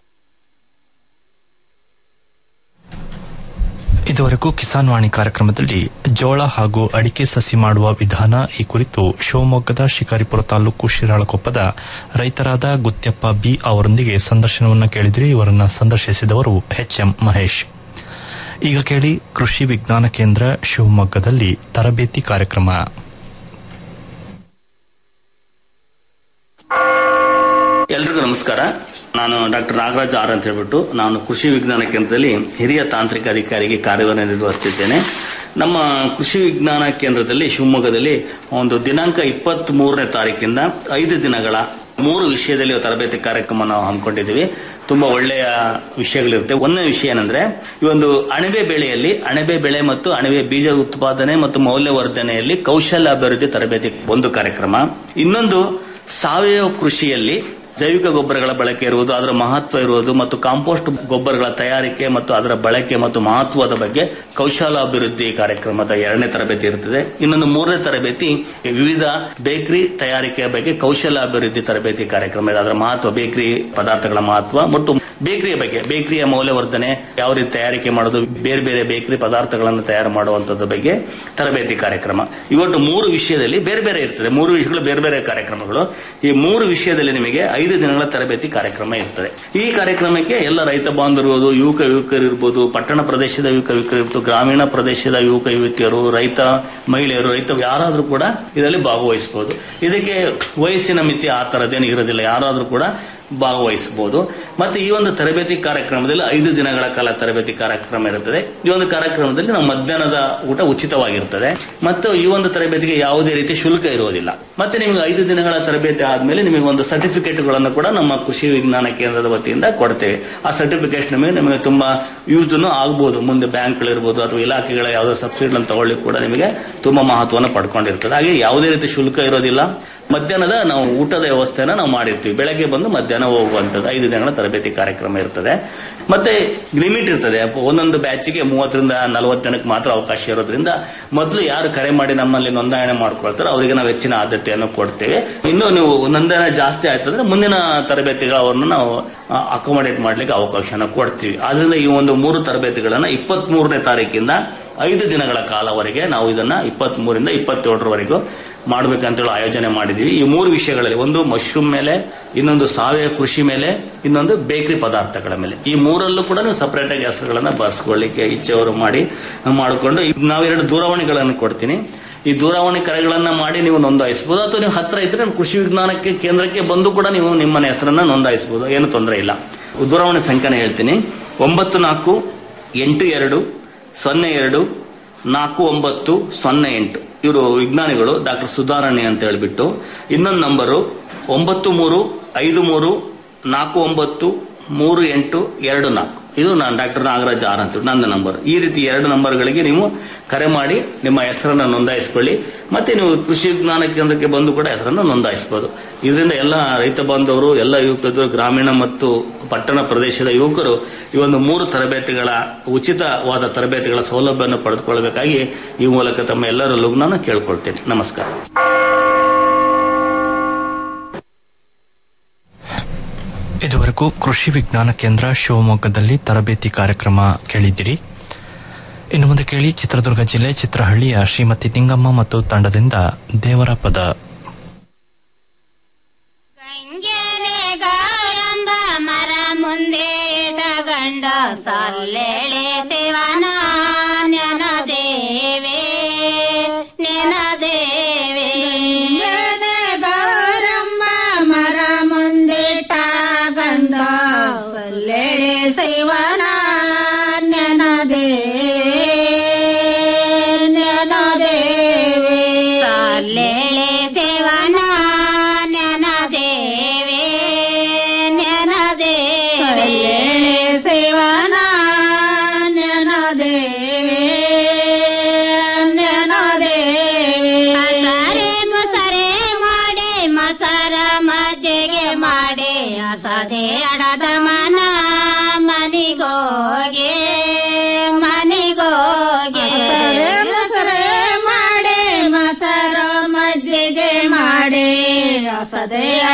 ಇದುವರೆಗೂ ಕಿಸಾನ್ ವಾಣಿ ಕಾರ್ಯಕ್ರಮದಲ್ಲಿ ಜೋಳ ಹಾಗೂ ಅಡಿಕೆ ಸಸಿ ಮಾಡುವ ವಿಧಾನ ಈ ಕುರಿತು ಶಿವಮೊಗ್ಗದ ಶಿಕಾರಿಪುರ ತಾಲೂಕು ಶಿರಾಳಕೊಪ್ಪದ ರೈತರಾದ ಗುತ್ಯಪ್ಪ ಬಿ ಅವರೊಂದಿಗೆ ಸಂದರ್ಶನವನ್ನು ಕೇಳಿದ್ರಿ ಇವರನ್ನ ಸಂದರ್ಶಿಸಿದವರು ಎಚ್ ಎಂ ಮಹೇಶ್ ಈಗ ಕೇಳಿ ಕೃಷಿ ವಿಜ್ಞಾನ ಕೇಂದ್ರ ಶಿವಮೊಗ್ಗದಲ್ಲಿ ತರಬೇತಿ ಕಾರ್ಯಕ್ರಮ ಎಲ್ರಿಗೂ ನಮಸ್ಕಾರ ನಾನು ಡಾಕ್ಟರ್ ನಾಗರಾಜ್ ಆರ್ ಅಂತ ಹೇಳ್ಬಿಟ್ಟು ನಾನು ಕೃಷಿ ವಿಜ್ಞಾನ ಕೇಂದ್ರದಲ್ಲಿ ಹಿರಿಯ ತಾಂತ್ರಿಕ ಅಧಿಕಾರಿಗೆ ಕಾರ್ಯವನ್ನು ನಿರ್ವಹಿಸುತ್ತಿದ್ದೇನೆ ನಮ್ಮ ಕೃಷಿ ವಿಜ್ಞಾನ ಕೇಂದ್ರದಲ್ಲಿ ಶಿವಮೊಗ್ಗದಲ್ಲಿ ಒಂದು ದಿನಾಂಕ ಇಪ್ಪತ್ತ್ ಮೂರನೇ ತಾರೀಕಿಂದ ಐದು ದಿನಗಳ ಮೂರು ವಿಷಯದಲ್ಲಿ ತರಬೇತಿ ಕಾರ್ಯಕ್ರಮ ನಾವು ಹಮ್ಮಿಕೊಂಡಿದ್ದೀವಿ ತುಂಬಾ ಒಳ್ಳೆಯ ವಿಷಯಗಳಿರುತ್ತೆ ಒಂದನೇ ವಿಷಯ ಏನಂದ್ರೆ ಈ ಒಂದು ಅಣಬೆ ಬೆಳೆಯಲ್ಲಿ ಅಣಬೆ ಬೆಳೆ ಮತ್ತು ಅಣಬೆ ಬೀಜ ಉತ್ಪಾದನೆ ಮತ್ತು ಮೌಲ್ಯವರ್ಧನೆಯಲ್ಲಿ ಕೌಶಲ್ಯ ಅಭಿವೃದ್ಧಿ ತರಬೇತಿ ಒಂದು ಕಾರ್ಯಕ್ರಮ ಇನ್ನೊಂದು ಸಾವಯವ ಕೃಷಿಯಲ್ಲಿ ಜೈವಿಕ ಗೊಬ್ಬರಗಳ ಬಳಕೆ ಇರುವುದು ಅದರ ಮಹತ್ವ ಇರುವುದು ಮತ್ತು ಕಾಂಪೋಸ್ಟ್ ಗೊಬ್ಬರಗಳ ತಯಾರಿಕೆ ಮತ್ತು ಅದರ ಬಳಕೆ ಮತ್ತು ಮಹತ್ವದ ಬಗ್ಗೆ ಕೌಶಲ ಅಭಿವೃದ್ಧಿ ಕಾರ್ಯಕ್ರಮದ ಎರಡನೇ ತರಬೇತಿ ಇರುತ್ತದೆ ಇನ್ನೊಂದು ಮೂರನೇ ತರಬೇತಿ ವಿವಿಧ ಬೇಕರಿ ತಯಾರಿಕೆಯ ಬಗ್ಗೆ ಕೌಶಲ ಅಭಿವೃದ್ಧಿ ತರಬೇತಿ ಕಾರ್ಯಕ್ರಮ ಇದೆ ಅದರ ಮಹತ್ವ ಬೇಕರಿ ಪದಾರ್ಥಗಳ ಮಹತ್ವ ಮತ್ತು ಬೇಕರಿಯ ಬಗ್ಗೆ ಬೇಕರಿಯ ಮೌಲ್ಯವರ್ಧನೆ ಯಾವ ರೀತಿ ತಯಾರಿಕೆ ಮಾಡೋದು ಬೇರೆ ಬೇರೆ ಬೇಕರಿ ಪದಾರ್ಥಗಳನ್ನು ತಯಾರು ಮಾಡುವಂತದ್ದು ಬಗ್ಗೆ ತರಬೇತಿ ಕಾರ್ಯಕ್ರಮ ಇವತ್ತು ಮೂರು ವಿಷಯದಲ್ಲಿ ಬೇರೆ ಬೇರೆ ಇರ್ತದೆ ಮೂರು ವಿಷಯಗಳು ಬೇರೆ ಬೇರೆ ಕಾರ್ಯಕ್ರಮಗಳು ಈ ಮೂರು ವಿಷಯದಲ್ಲಿ ನಿಮಗೆ ಐದು ದಿನಗಳ ತರಬೇತಿ ಕಾರ್ಯಕ್ರಮ ಇರ್ತದೆ ಈ ಕಾರ್ಯಕ್ರಮಕ್ಕೆ ಎಲ್ಲ ರೈತ ಬಾಂಧವರು ಯುವಕ ಯುವಕರು ಇರ್ಬೋದು ಪಟ್ಟಣ ಪ್ರದೇಶದ ಯುವಕ ಯುವಕರು ಇರ್ಬೋದು ಗ್ರಾಮೀಣ ಪ್ರದೇಶದ ಯುವಕ ಯುವತಿಯರು ರೈತ ಮಹಿಳೆಯರು ರೈತ ಯಾರಾದ್ರೂ ಕೂಡ ಇದರಲ್ಲಿ ಭಾಗವಹಿಸಬಹುದು ಇದಕ್ಕೆ ವಯಸ್ಸಿನ ಮಿತಿ ಆ ತರದೇನು ಇರೋದಿಲ್ಲ ಯಾರಾದ್ರೂ ಕೂಡ ಭಾಗವಹಿಸಬಹುದು ಮತ್ತೆ ಈ ಒಂದು ತರಬೇತಿ ಕಾರ್ಯಕ್ರಮದಲ್ಲಿ ಐದು ದಿನಗಳ ಕಾಲ ತರಬೇತಿ ಕಾರ್ಯಕ್ರಮ ಇರುತ್ತದೆ ಈ ಒಂದು ಕಾರ್ಯಕ್ರಮದಲ್ಲಿ ನಾವು ಮಧ್ಯಾಹ್ನದ ಊಟ ಉಚಿತವಾಗಿರುತ್ತದೆ ಮತ್ತು ಈ ಒಂದು ತರಬೇತಿಗೆ ಯಾವುದೇ ರೀತಿ ಶುಲ್ಕ ಇರುವುದಿಲ್ಲ ಮತ್ತೆ ನಿಮಗೆ ಐದು ದಿನಗಳ ತರಬೇತಿ ಆದ್ಮೇಲೆ ನಿಮಗೆ ಒಂದು ಸರ್ಟಿಫಿಕೇಟ್ ಗಳನ್ನು ಕೂಡ ನಮ್ಮ ಕೃಷಿ ವಿಜ್ಞಾನ ಕೇಂದ್ರದ ವತಿಯಿಂದ ಕೊಡ್ತೇವೆ ಆ ಸರ್ಟಿಫಿಕೇಟ್ ನಿಮಗೆ ನಿಮಗೆ ತುಂಬಾ ಯೂಸ್ ಆಗಬಹುದು ಮುಂದೆ ಬ್ಯಾಂಕ್ಗಳಿರ್ಬೋದು ಅಥವಾ ಇಲಾಖೆಗಳ ಯಾವುದೋ ಸಬ್ಸಿಡಿ ತಗೊಳ್ಳಿ ಕೂಡ ನಿಮಗೆ ತುಂಬಾ ಮಹತ್ವವನ್ನು ಪಡ್ಕೊಂಡಿರ್ತದೆ ಹಾಗೆ ಯಾವುದೇ ರೀತಿ ಶುಲ್ಕ ಇರೋದಿಲ್ಲ ಮಧ್ಯಾಹ್ನದ ನಾವು ಊಟದ ವ್ಯವಸ್ಥೆನ ನಾವು ಮಾಡಿರ್ತೀವಿ ಬೆಳಗ್ಗೆ ಬಂದು ಮಧ್ಯಾಹ್ನ ಹೋಗುವಂತದ್ದು ಐದು ದಿನಗಳ ತರಬೇತಿ ಕಾರ್ಯಕ್ರಮ ಇರ್ತದೆ ಮತ್ತೆ ಲಿಮಿಟ್ ಇರ್ತದೆ ಅಪ್ಪ ಒಂದೊಂದು ಬ್ಯಾಚಿಗೆ ಮೂವತ್ತರಿಂದ ನಲವತ್ತು ಜನಕ್ಕೆ ಮಾತ್ರ ಅವಕಾಶ ಇರೋದ್ರಿಂದ ಮೊದಲು ಯಾರು ಕರೆ ಮಾಡಿ ನಮ್ಮಲ್ಲಿ ನೋಂದಣಿ ಮಾಡ್ಕೊಳ್ತಾರೋ ಅವರಿಗೆ ನಾವು ಹೆಚ್ಚಿನ ಆದ್ಯತೆಯನ್ನು ಕೊಡ್ತೇವೆ ಇನ್ನು ನೀವು ನೋಂದಣಿ ಜಾಸ್ತಿ ಆಯ್ತಂದ್ರೆ ಮುಂದಿನ ತರಬೇತಿಗಳವರನ್ನು ನಾವು ಅಕೊಮಡೇಟ್ ಮಾಡ್ಲಿಕ್ಕೆ ಅವಕಾಶನ ಕೊಡ್ತೀವಿ ಆದ್ರಿಂದ ಈ ಒಂದು ಮೂರು ತರಬೇತಿಗಳನ್ನ ಇಪ್ಪತ್ತ್ ಮೂರನೇ ತಾರೀಕಿಂದ ಐದು ದಿನಗಳ ಕಾಲವರೆಗೆ ನಾವು ಇದನ್ನ ಇಪ್ಪತ್ತ್ ಮೂರಿಂದ ಇಪ್ಪತ್ತೇಳರವರೆಗೂ ಮಾಡ್ಬೇಕಂತೇಳಿ ಆಯೋಜನೆ ಮಾಡಿದೀವಿ ಈ ಮೂರು ವಿಷಯಗಳಲ್ಲಿ ಒಂದು ಮಶ್ರೂಮ್ ಮೇಲೆ ಇನ್ನೊಂದು ಸಾವಯವ ಕೃಷಿ ಮೇಲೆ ಇನ್ನೊಂದು ಬೇಕರಿ ಪದಾರ್ಥಗಳ ಮೇಲೆ ಈ ಮೂರಲ್ಲೂ ಕೂಡ ನೀವು ಸಪರೇಟ್ ಆಗಿ ಹೆಸರುಗಳನ್ನ ಬರ್ಸ್ಕೊಳ್ಳಿಕ್ಕೆ ಇಚ್ಛೆಯವರು ಮಾಡಿ ಮಾಡಿಕೊಂಡು ನಾವೆರಡು ದೂರವಾಣಿಗಳನ್ನು ಕೊಡ್ತೀನಿ ಈ ದೂರವಾಣಿ ಕರೆಗಳನ್ನ ಮಾಡಿ ನೀವು ನೋಂದಾಯಿಸಬಹುದು ಅಥವಾ ನೀವು ಹತ್ರ ಇದ್ರೆ ನಮ್ಮ ಕೃಷಿ ವಿಜ್ಞಾನಕ್ಕೆ ಕೇಂದ್ರಕ್ಕೆ ಬಂದು ಕೂಡ ನೀವು ನಿಮ್ಮ ಹೆಸರನ್ನ ನೋಂದಾಯಿಸಬಹುದು ಏನು ತೊಂದರೆ ಇಲ್ಲ ದೂರವಾಣಿ ಸಂಖ್ಯೆನ ಹೇಳ್ತೀನಿ ಒಂಬತ್ತು ನಾಲ್ಕು ಎಂಟು ಎರಡು ಸೊನ್ನೆ ಎರಡು ನಾಲ್ಕು ಒಂಬತ್ತು ಸೊನ್ನೆ ಎಂಟು ಇವರು ವಿಜ್ಞಾನಿಗಳು ಡಾಕ್ಟರ್ ಸುಧಾರಣೆ ಅಂತ ಹೇಳ್ಬಿಟ್ಟು ಇನ್ನೊಂದು ನಂಬರು ಒಂಬತ್ತು ಮೂರು ಐದು ಮೂರು ನಾಲ್ಕು ಒಂಬತ್ತು ಮೂರು ಎಂಟು ಎರಡು ನಾಲ್ಕು ಇದು ನಾನು ಡಾಕ್ಟರ್ ನಾಗರಾಜ್ ಆರ್ ಅಂತ ನನ್ನ ನಂಬರ್ ಈ ರೀತಿ ಎರಡು ನಂಬರ್ಗಳಿಗೆ ನೀವು ಕರೆ ಮಾಡಿ ನಿಮ್ಮ ಹೆಸರನ್ನು ನೋಂದಾಯಿಸಿಕೊಳ್ಳಿ ಮತ್ತೆ ನೀವು ಕೃಷಿ ವಿಜ್ಞಾನ ಕೇಂದ್ರಕ್ಕೆ ಬಂದು ಕೂಡ ಹೆಸರನ್ನು ನೋಂದಾಯಿಸಬಹುದು ಇದರಿಂದ ಎಲ್ಲ ರೈತ ಬಾಂಧವರು ಎಲ್ಲ ಯುವಕರು ಗ್ರಾಮೀಣ ಮತ್ತು ಪಟ್ಟಣ ಪ್ರದೇಶದ ಯುವಕರು ಈ ಒಂದು ಮೂರು ತರಬೇತಿಗಳ ಉಚಿತವಾದ ತರಬೇತಿಗಳ ಸೌಲಭ್ಯವನ್ನು ಪಡೆದುಕೊಳ್ಳಬೇಕಾಗಿ ಈ ಮೂಲಕ ತಮ್ಮ ಎಲ್ಲರಲ್ಲೂ ನಾನು ಕೇಳ್ಕೊಳ್ತೇನೆ ನಮಸ್ಕಾರ ಇದುವರೆಗೂ ಕೃಷಿ ವಿಜ್ಞಾನ ಕೇಂದ್ರ ಶಿವಮೊಗ್ಗದಲ್ಲಿ ತರಬೇತಿ ಕಾರ್ಯಕ್ರಮ ಕೇಳಿದಿರಿ ಇನ್ನು ಮುಂದೆ ಕೇಳಿ ಚಿತ್ರದುರ್ಗ ಜಿಲ್ಲೆ ಚಿತ್ರಹಳ್ಳಿಯ ಶ್ರೀಮತಿ ನಿಂಗಮ್ಮ ಮತ್ತು ತಂಡದಿಂದ ದೇವರ ಪದ ಗೌರಂಬ ಮರ ಮುಂದೆ ಇಟಗಂಡ ಸಲ್ಲೆಳೆ ಶಿವನ ನೆನ ದೇವೆ ನೆನ ದೇವೆ ಗೌರಂಬ ಮರ ಮುಂದಿಟ್ಟ ಗಂಧ ಸಲ್ಲೆಳೆ ಶಿವನ ನೆನ ದೇವೆ ನೆನ ದೇವೆ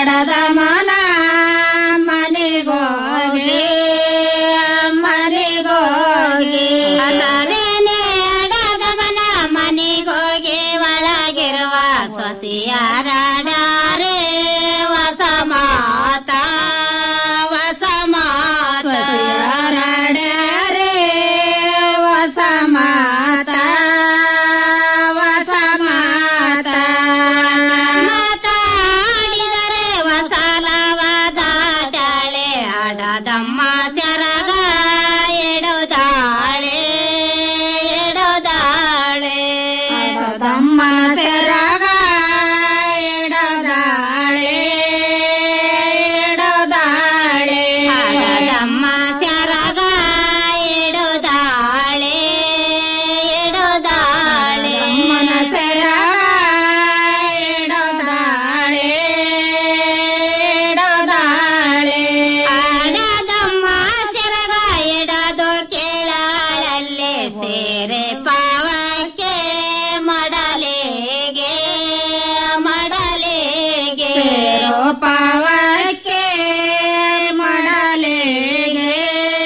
ಹಡದ ಮನ ಮನೆಗೋಗಿ ಮನೆಗೋಗಿ ಅಲ್ಲದೇನೆ ಹಡದ ಮನ ಮನೆಗೋಗಿ ಒಳಗಿರುವ ಸೊಸಿಯರಾಡಾರೆ ಹೊಸ ಮಾತ ಹೊಸ ಮಾತ ಸೊಸಿಯರಾಡಾರೆ ಹೊಸ ಮಾತ ಹೊಸ ಮಾತ ಮಾತಾಡಿದರೆ ವಸಲವಾದಾಟಳೆ ಆಡದಮ್ಮ ಸೆರಗ ಎಡುದಾಳೆ ಎಡುದಾಳೆ ಆಡದಮ್ಮ ಸೆರಗ ಎಡುದಾಳೆ ಎಡುದಾಳೆ ಆಡದಮ್ಮ ಸೆರಗ ಎಡುದಾಳೆ ಎಡುದಾಳೆ ಅಮ್ಮನ ಸೆರಗ ಎಡುದಾಳೆ ಎಡುದಾಳೆ ಆಡದಮ್ಮ ಸೆರಗ ಎಡದು ಕೇಳಾಳಲ್ಲೇ ಸೇರೆ ಪಾವಕ್ಕೆ ಮಡಲೆಗೆ ಮಡಲೆಗೆ ಪಾವಕ್ಕೆ ಮಡಲೆಗೆ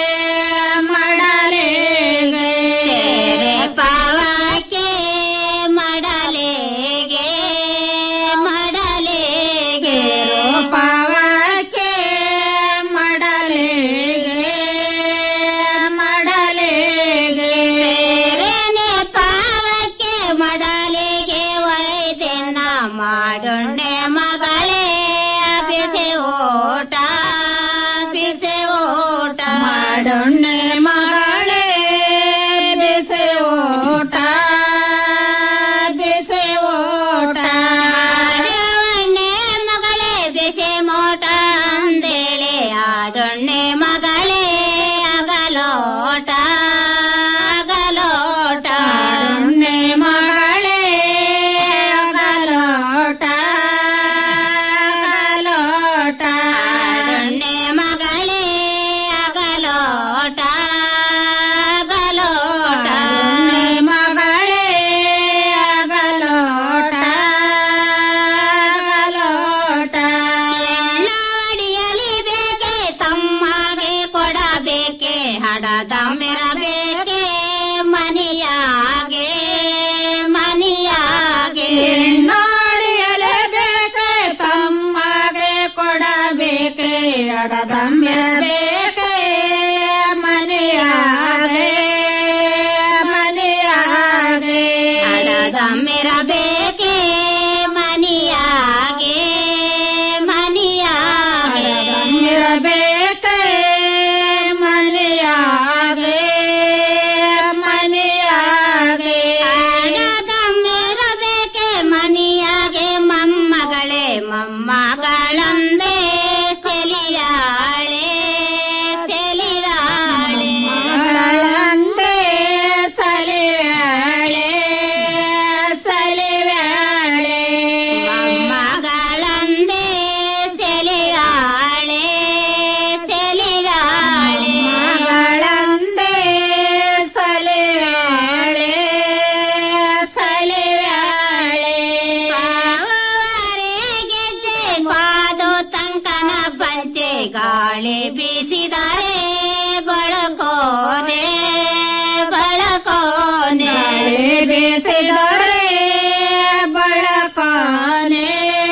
ಮಡಲೆಗೆ ಪಾವಕ್ಕೆ ಮಡಲೆಗೆ ಮಡಲೆಗೆ ಪಾವಕ್ಕೆ ಮಡಲೆಗೆ ಮಡಲೆಗೆ ರೇನೆ ಪಾವಕ್ಕೆ ಮಡಲೆಗೆ ವೈದ್ಯನ ಮಾಡುಣ್ಣೆ ಮಗಳೇ ಬಿಸಿ ಓಟ ಬಿಸಿ ಓಟ ಮಾಡುಣ್ಣೆ ಮಗಳೇ ಬಿಸಿ ಓಟ ಬಿಸಿ ಓಟ ಆಡವಣ್ಣೆ ಮಗಳೇ ಬಿಸಿ ಮೋಟ ಅಂದೇಳೆ ಆಡೊಣ್ಣೆ ಮಗಳೇ ಅಗಲೋಟ ಅಗಲೋಟ ಆಡೊಣ್ಣೆ ಮಗಳೇ ಅಗಲೋಟ ಅಗಲೋಟ ಆಡೊಣ್ಣೆ ಮಗಳೇ ಅಗಲೋಟ ಅಗಲೋಟ ಆಡೊಣ್ಣೆ ಮಗಳೇ ಅಗಲೋಟ ಅಗಲೋಟ ಎಣ್ಣ ಒಡಿಯಲಿ ಬೇಕೆ ತಮ್ಮಗೆ ಕೊಡಬೇಕೆ ಹಡದ ಮೆರಬೇಕೆ ಮನಿಯಾಗೆ ಮನಿಯಾಗೆ ನೋಡಿಯಲೇ ಬೇಕೆ ತಮ್ಮಗೆ ಕೊಡಬೇಕೆ ಹಡದ ಮೆರಬೇಕೆ ಮನಿಯಾಗೆ ಮನಿಯಾಗೆ ಹಡದ ಮೆರಬೇಕೆ ಮನಿಯಾಗೆ ಮನಿಯಾಗೆ ಇರಬೇಕೆ ಮನಿಯಾಗೆ ಮನಿಯಾಗೆ ಇರಬೇಕೆ ಮನಿಯಾಗೆ ಮೊಮ್ಮಗಳೇ ಮೊಮ್ಮಗಳಂದೇ ಸೆಲಿಯಾಳೆ ಸೆಲಿಯಾಳೆ ಮಗಳಂದೇ ಸಲಿವ್ಯಾಳೆ ಸಲಿವ್ಯಾಳೆ ಮೊಮ್ಮಗಳಂದೇ ಸೆಲಿವ್ಯಾಳೆ ಸೆಲಿವ್ಯಾಳೆ ಮಗಳಂದೇ ಸಲಿವ್ಯಾಳೆ ಸಲಿವ್ಯಾಳೆ ಗೆಜ್ಜೆ ಪಾದು ತಂಕನ ಪಂಚೆ ಗಾಳಿ ಬೀಸಿದರೆ ಬಳಕೋನೆ ಬಳಕೋನೆ ಬೀಸಿದರೆ ಬಳಕೋನೆ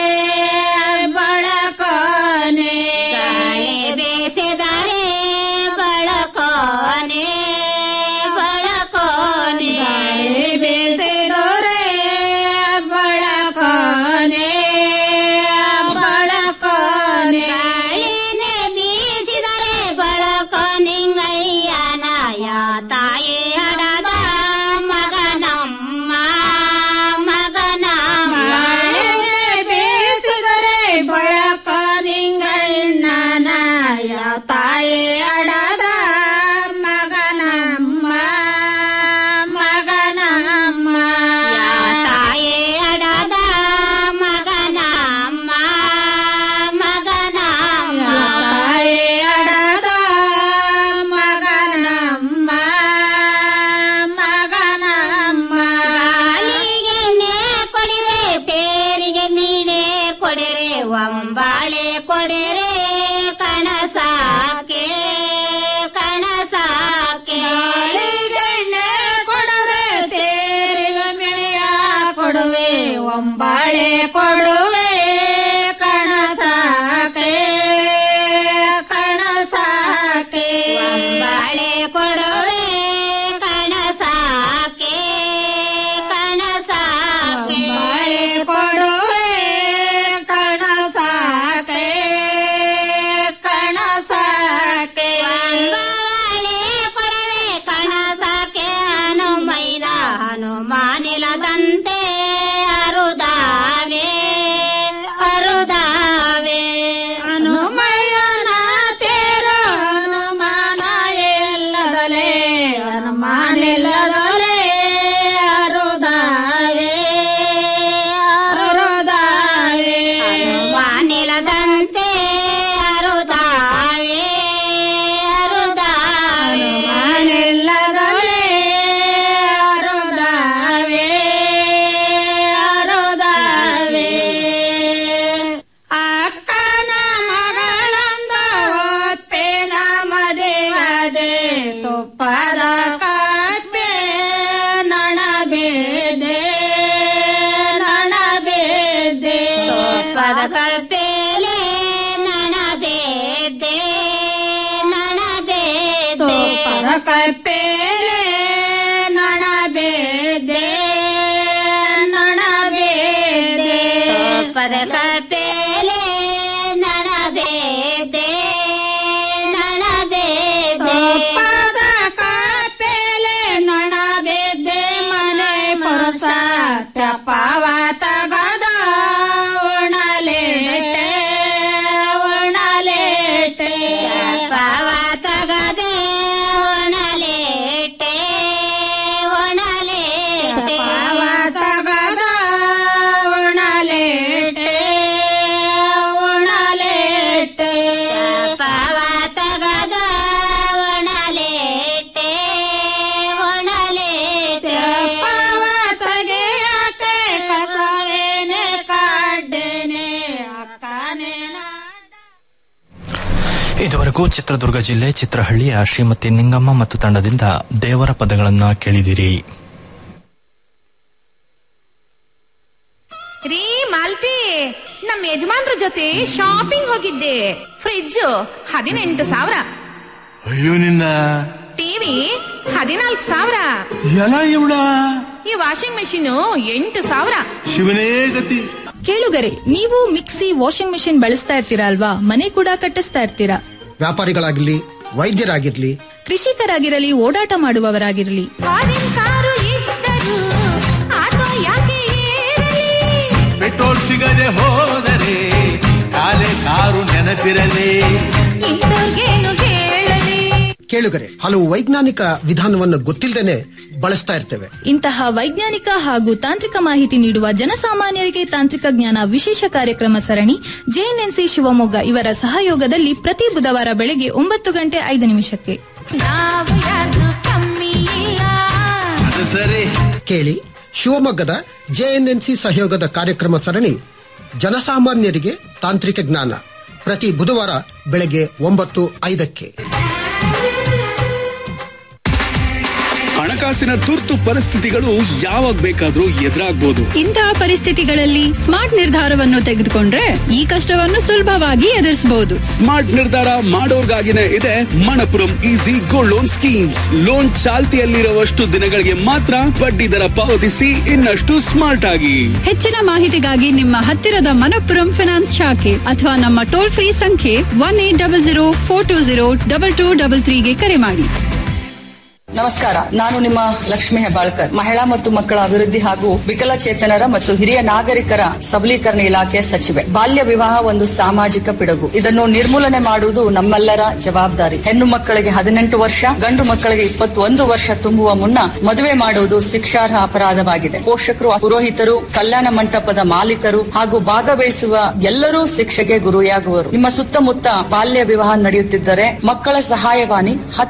ಬಳಕೋನೆ ಗಾಳಿ ಬೀಸಿದರೆ ಬಳಕೋನೆ ಬಳಕೋನೆ ಗಾಳಿ ಬೀಸಿದರೆ ಬಳಕೋನೆ ಬಳಕೋನೆ ಗಾಳಿನೇ ಬೀಸಿದರೆ ಬಳಕೋನಿಂಗಯ್ಯನ ಯಾ ತಾಯಿ ಹಡದ ಮಗನಮ್ಮ ಒಂಬಾಳೆ ಕೊಡುವೆ ಕಣಸಾಕೆ ಕಣಸಾಕೆ ಒಂಬಾಳೆ ಕೊಡುವೆ ಕಣಸಾಕೆ ಕಣಸಾಕೆ ಒಂಬಾಳೆ ಕೊಡುವೆ ಕಣಸಾಕೆ ಕಣಸಾಕೆ ಒಂಬಾಳೆ ಕೊಡುವೆ ಕಣಸಾಕೆ ಹನುಮೈನ ಹನುಮಾನಿಲದಂತೆ ಅರುದಾವೆ ಅರುದಾವೆ ಹನುಮಯ್ಯನ ತೇರ ಹನುಮಾನ ಎಲ್ಲದಲೆ ಹನುಮಾನಿಲ್ಲದಲೆ ಅರುದಾವೆ ಅರುದಾವೆ ಹನುಮಾನಿಲದಂತೆ ಅರುದಾವೆ ಅರುದಾವೆ ಹನುಮಾನಿಲ್ಲದಲೆ ಅರುದಾವೆ ಅರುದಾವೆ ಅಕ್ಕನ ಮಗಳಂದ ಒಪ್ಪೆನ ಮದುವದೆ ತುಪ್ಪದ ಕಪ್ಪೆ ನಣಬೇದೆ ನಣಬೇದೆ ತುಪ್ಪದ ಕಪ್ಪೆಲೆ ನಣಬೇದೆ ನಣಬೇದೆ ತುಪ್ಪದ ಕಪ್ಪೆಲೆ ನಣಬೇದೆ ನಣಬೇದೆ ತುಪ್ಪದ ಕಪ್ಪೆಲೆ ನಣಬೇದೆ ನಣಬೇದೆ ತುಪ್ಪದ ಕಪ್ಪೆಲೆ ನಣಬೇದೆ ಮನೆ ಪುರುಷ ತಪ್ಪವ ತಗದ ಉಣಲೇಟೆ ಉಣಲೇಟೆ ತಪ್ಪವ ತಗದೆ ಉಣಲೇಟೆ ಉಣಲೇಟೆ ತಪ್ಪವ ತಗದ ಉಣಲೇಟೆ ಉಣಲೇಟೆ ತಪ್ಪವ ತಗದ ಉಣಲೇಟೆ ಉಣಲೇಟೆ ತಪ್ಪವ ತೆಗೆಯಕ್ಕೆ ಕಸವೇನೆ ಕಾಡ್ಡೇನೆ ಅಕ್ಕನೇ ಇದುವರೆಗೂ ಚಿತ್ರದುರ್ಗ ಜಿಲ್ಲೆ ಚಿತ್ರಹಳ್ಳಿಯ ಶ್ರೀಮತಿ ನಿಂಗಮ್ಮ ಮತ್ತು ತಂಡದಿಂದ ದೇವರ ಪದಗಳನ್ನ ಕೇಳಿದಿರಿ ರೀ ಮಾಲ್ತಿ ನಮ್ ಯಜಮಾನ್ರ ಜೊತೆ ಶಾಪಿಂಗ್ ಹೋಗಿದ್ದೆ ಫ್ರಿಡ್ಜ್ ಹದಿನೆಂಟು ಸಾವಿರ ಅಯ್ಯೋ ನಿನ್ನ ಟಿವಿ ಹದಿನಾಲ್ಕು ಸಾವಿರ ಎಲ್ಲ ಇವಳ ಈ ವಾಷಿಂಗ್ ಮೆಷಿನ್ ಎಂಟು ಸಾವಿರ ಶಿವನೇ ಗತಿ ಕೇಳುಗರೆ ನೀವು ಮಿಕ್ಸಿ ವಾಷಿಂಗ್ ಮೆಷಿನ್ ಬಳಸ್ತಾ ಇರ್ತೀರಾ ಅಲ್ವಾ ಮನೆ ಕೂಡ ಕಟ್ಟಿಸ್ತಾ ಇರ್ತೀರಾ ವ್ಯಾಪಾರಿಗಳಾಗಿರ್ಲಿ ವೈದ್ಯರಾಗಿರ್ಲಿ ಕೃಷಿಕರಾಗಿರಲಿ ಓಡಾಟ ಮಾಡುವವರಾಗಿರಲಿ ಫಾರಿನ್ ಕಾರು ಇದ್ದರು ಆಟೋ ಯಾಕೆ ಏರಲಿ ಪೆಟ್ರೋಲ್ ಸಿಗದೆ ಹೋದರೆ ಕಾಲೆ ಕಾರು ನೆನಪಿರಲಿ ಇಂಥವ್ರಿಗೇನು ಹೇಳಲಿ ಕೇಳುಗರೆ ಹಲವು ವೈಜ್ಞಾನಿಕ ವಿಧಾನವನ್ನು ಗೊತ್ತಿಲ್ಲದೇನೆ ಬಳಸ್ತಾ ಇರ್ತೇವೆ ಇಂತಹ ವೈಜ್ಞಾನಿಕ ಹಾಗೂ ತಾಂತ್ರಿಕ ಮಾಹಿತಿ ನೀಡುವ ಜನಸಾಮಾನ್ಯರಿಗೆ ತಾಂತ್ರಿಕ ಜ್ಞಾನ ವಿಶೇಷ ಕಾರ್ಯಕ್ರಮ ಸರಣಿ ಜೆಎನ್ಎನ್ಸಿ ಶಿವಮೊಗ್ಗ ಇವರ ಸಹಯೋಗದಲ್ಲಿ ಪ್ರತಿ ಬುಧವಾರ ಬೆಳಗ್ಗೆ ಒಂಬತ್ತು ಗಂಟೆ ಐದು ನಿಮಿಷಕ್ಕೆ ನಾವು ಯಾರು ಕಮ್ಮಿ ಇಲ್ಲ ಅದು ಸರಿ ಕೇಳಿ ಶಿವಮೊಗ್ಗದ ಜೆಎನ್ಎನ್ಸಿ ಸಹಯೋಗದ ಕಾರ್ಯಕ್ರಮ ಸರಣಿ ಜನಸಾಮಾನ್ಯರಿಗೆ ತಾಂತ್ರಿಕ ಜ್ಞಾನ ಪ್ರತಿ ಬುಧವಾರ ಬೆಳಗ್ಗೆ ಒಂಬತ್ತು ಐದಕ್ಕೆ ಹಣಕಾಸಿನ ತುರ್ತು ಪರಿಸ್ಥಿತಿಗಳು ಯಾವಾಗ ಬೇಕಾದ್ರೂ ಎದುರಾಗ್ಬೋದು ಇಂತಹ ಪರಿಸ್ಥಿತಿಗಳಲ್ಲಿ ಸ್ಮಾರ್ಟ್ ನಿರ್ಧಾರವನ್ನು ತೆಗೆದುಕೊಂಡ್ರೆ ಈ ಕಷ್ಟವನ್ನು ಸುಲಭವಾಗಿ ಎದುರಿಸಬಹುದು ಸ್ಮಾರ್ಟ್ ನಿರ್ಧಾರ ಮಾಡೋರ್ಗಾಗಿನೇ ಇದೆ Manappuram easy gold loan schemes loan ಚಾಲ್ತಿಯಲ್ಲಿರುವಷ್ಟು ದಿನಗಳಿಗೆ ಮಾತ್ರ ಬಡ್ಡಿ ದರ ಪಾವತಿಸಿ ಇನ್ನಷ್ಟು ಸ್ಮಾರ್ಟ್ ಆಗಿ ಹೆಚ್ಚಿನ ಮಾಹಿತಿಗಾಗಿ ನಿಮ್ಮ ಹತ್ತಿರದ ಮನಪ್ಪುರಂ ಫಿನಾನ್ಸ್ ಶಾಖೆ ಅಥವಾ ನಮ್ಮ ಟೋಲ್ ಫ್ರೀ ಸಂಖ್ಯೆ one eight double zero four two zero double two double ತ್ರೀಗೆ ಕರೆ ಮಾಡಿ ನಮಸ್ಕಾರ ನಾನು ನಿಮ್ಮ ಲಕ್ಷ್ಮಿ ಹೆಬ್ಬಾಳ್ಕರ್ ಮಹಿಳಾ ಮತ್ತು ಮಕ್ಕಳ ಅಭಿವೃದ್ಧಿ ಹಾಗೂ ವಿಕಲಚೇತನರ ಮತ್ತು ಹಿರಿಯ ನಾಗರಿಕರ ಸಬಲೀಕರಣ ಇಲಾಖೆ ಸಚಿವೆ ಬಾಲ್ಯ ವಿವಾಹ ಒಂದು ಸಾಮಾಜಿಕ ಪಿಡುಗು ಇದನ್ನು ನಿರ್ಮೂಲನೆ ಮಾಡುವುದು ನಮ್ಮೆಲ್ಲರ ಜವಾಬ್ದಾರಿ ಹೆಣ್ಣು ಮಕ್ಕಳಿಗೆ ಹದಿನೆಂಟು ವರ್ಷ ಗಂಡು ಮಕ್ಕಳಿಗೆ ಇಪ್ಪತ್ತೊಂದು ವರ್ಷ ತುಂಬುವ ಮುನ್ನ ಮದುವೆ ಮಾಡುವುದು ಶಿಕ್ಷಾರ್ಹ ಅಪರಾಧವಾಗಿದೆ ಪೋಷಕರು ಪುರೋಹಿತರು ಕಲ್ಯಾಣ ಮಂಟಪದ ಮಾಲೀಕರು ಹಾಗೂ ಭಾಗವಹಿಸುವ ಎಲ್ಲರೂ ಶಿಕ್ಷೆಗೆ ಗುರಿಯಾಗುವರು ನಿಮ್ಮ ಸುತ್ತಮುತ್ತ ಬಾಲ್ಯ ವಿವಾಹ ನಡೆಯುತ್ತಿದ್ದರೆ ಮಕ್ಕಳ ಸಹಾಯವಾಣಿ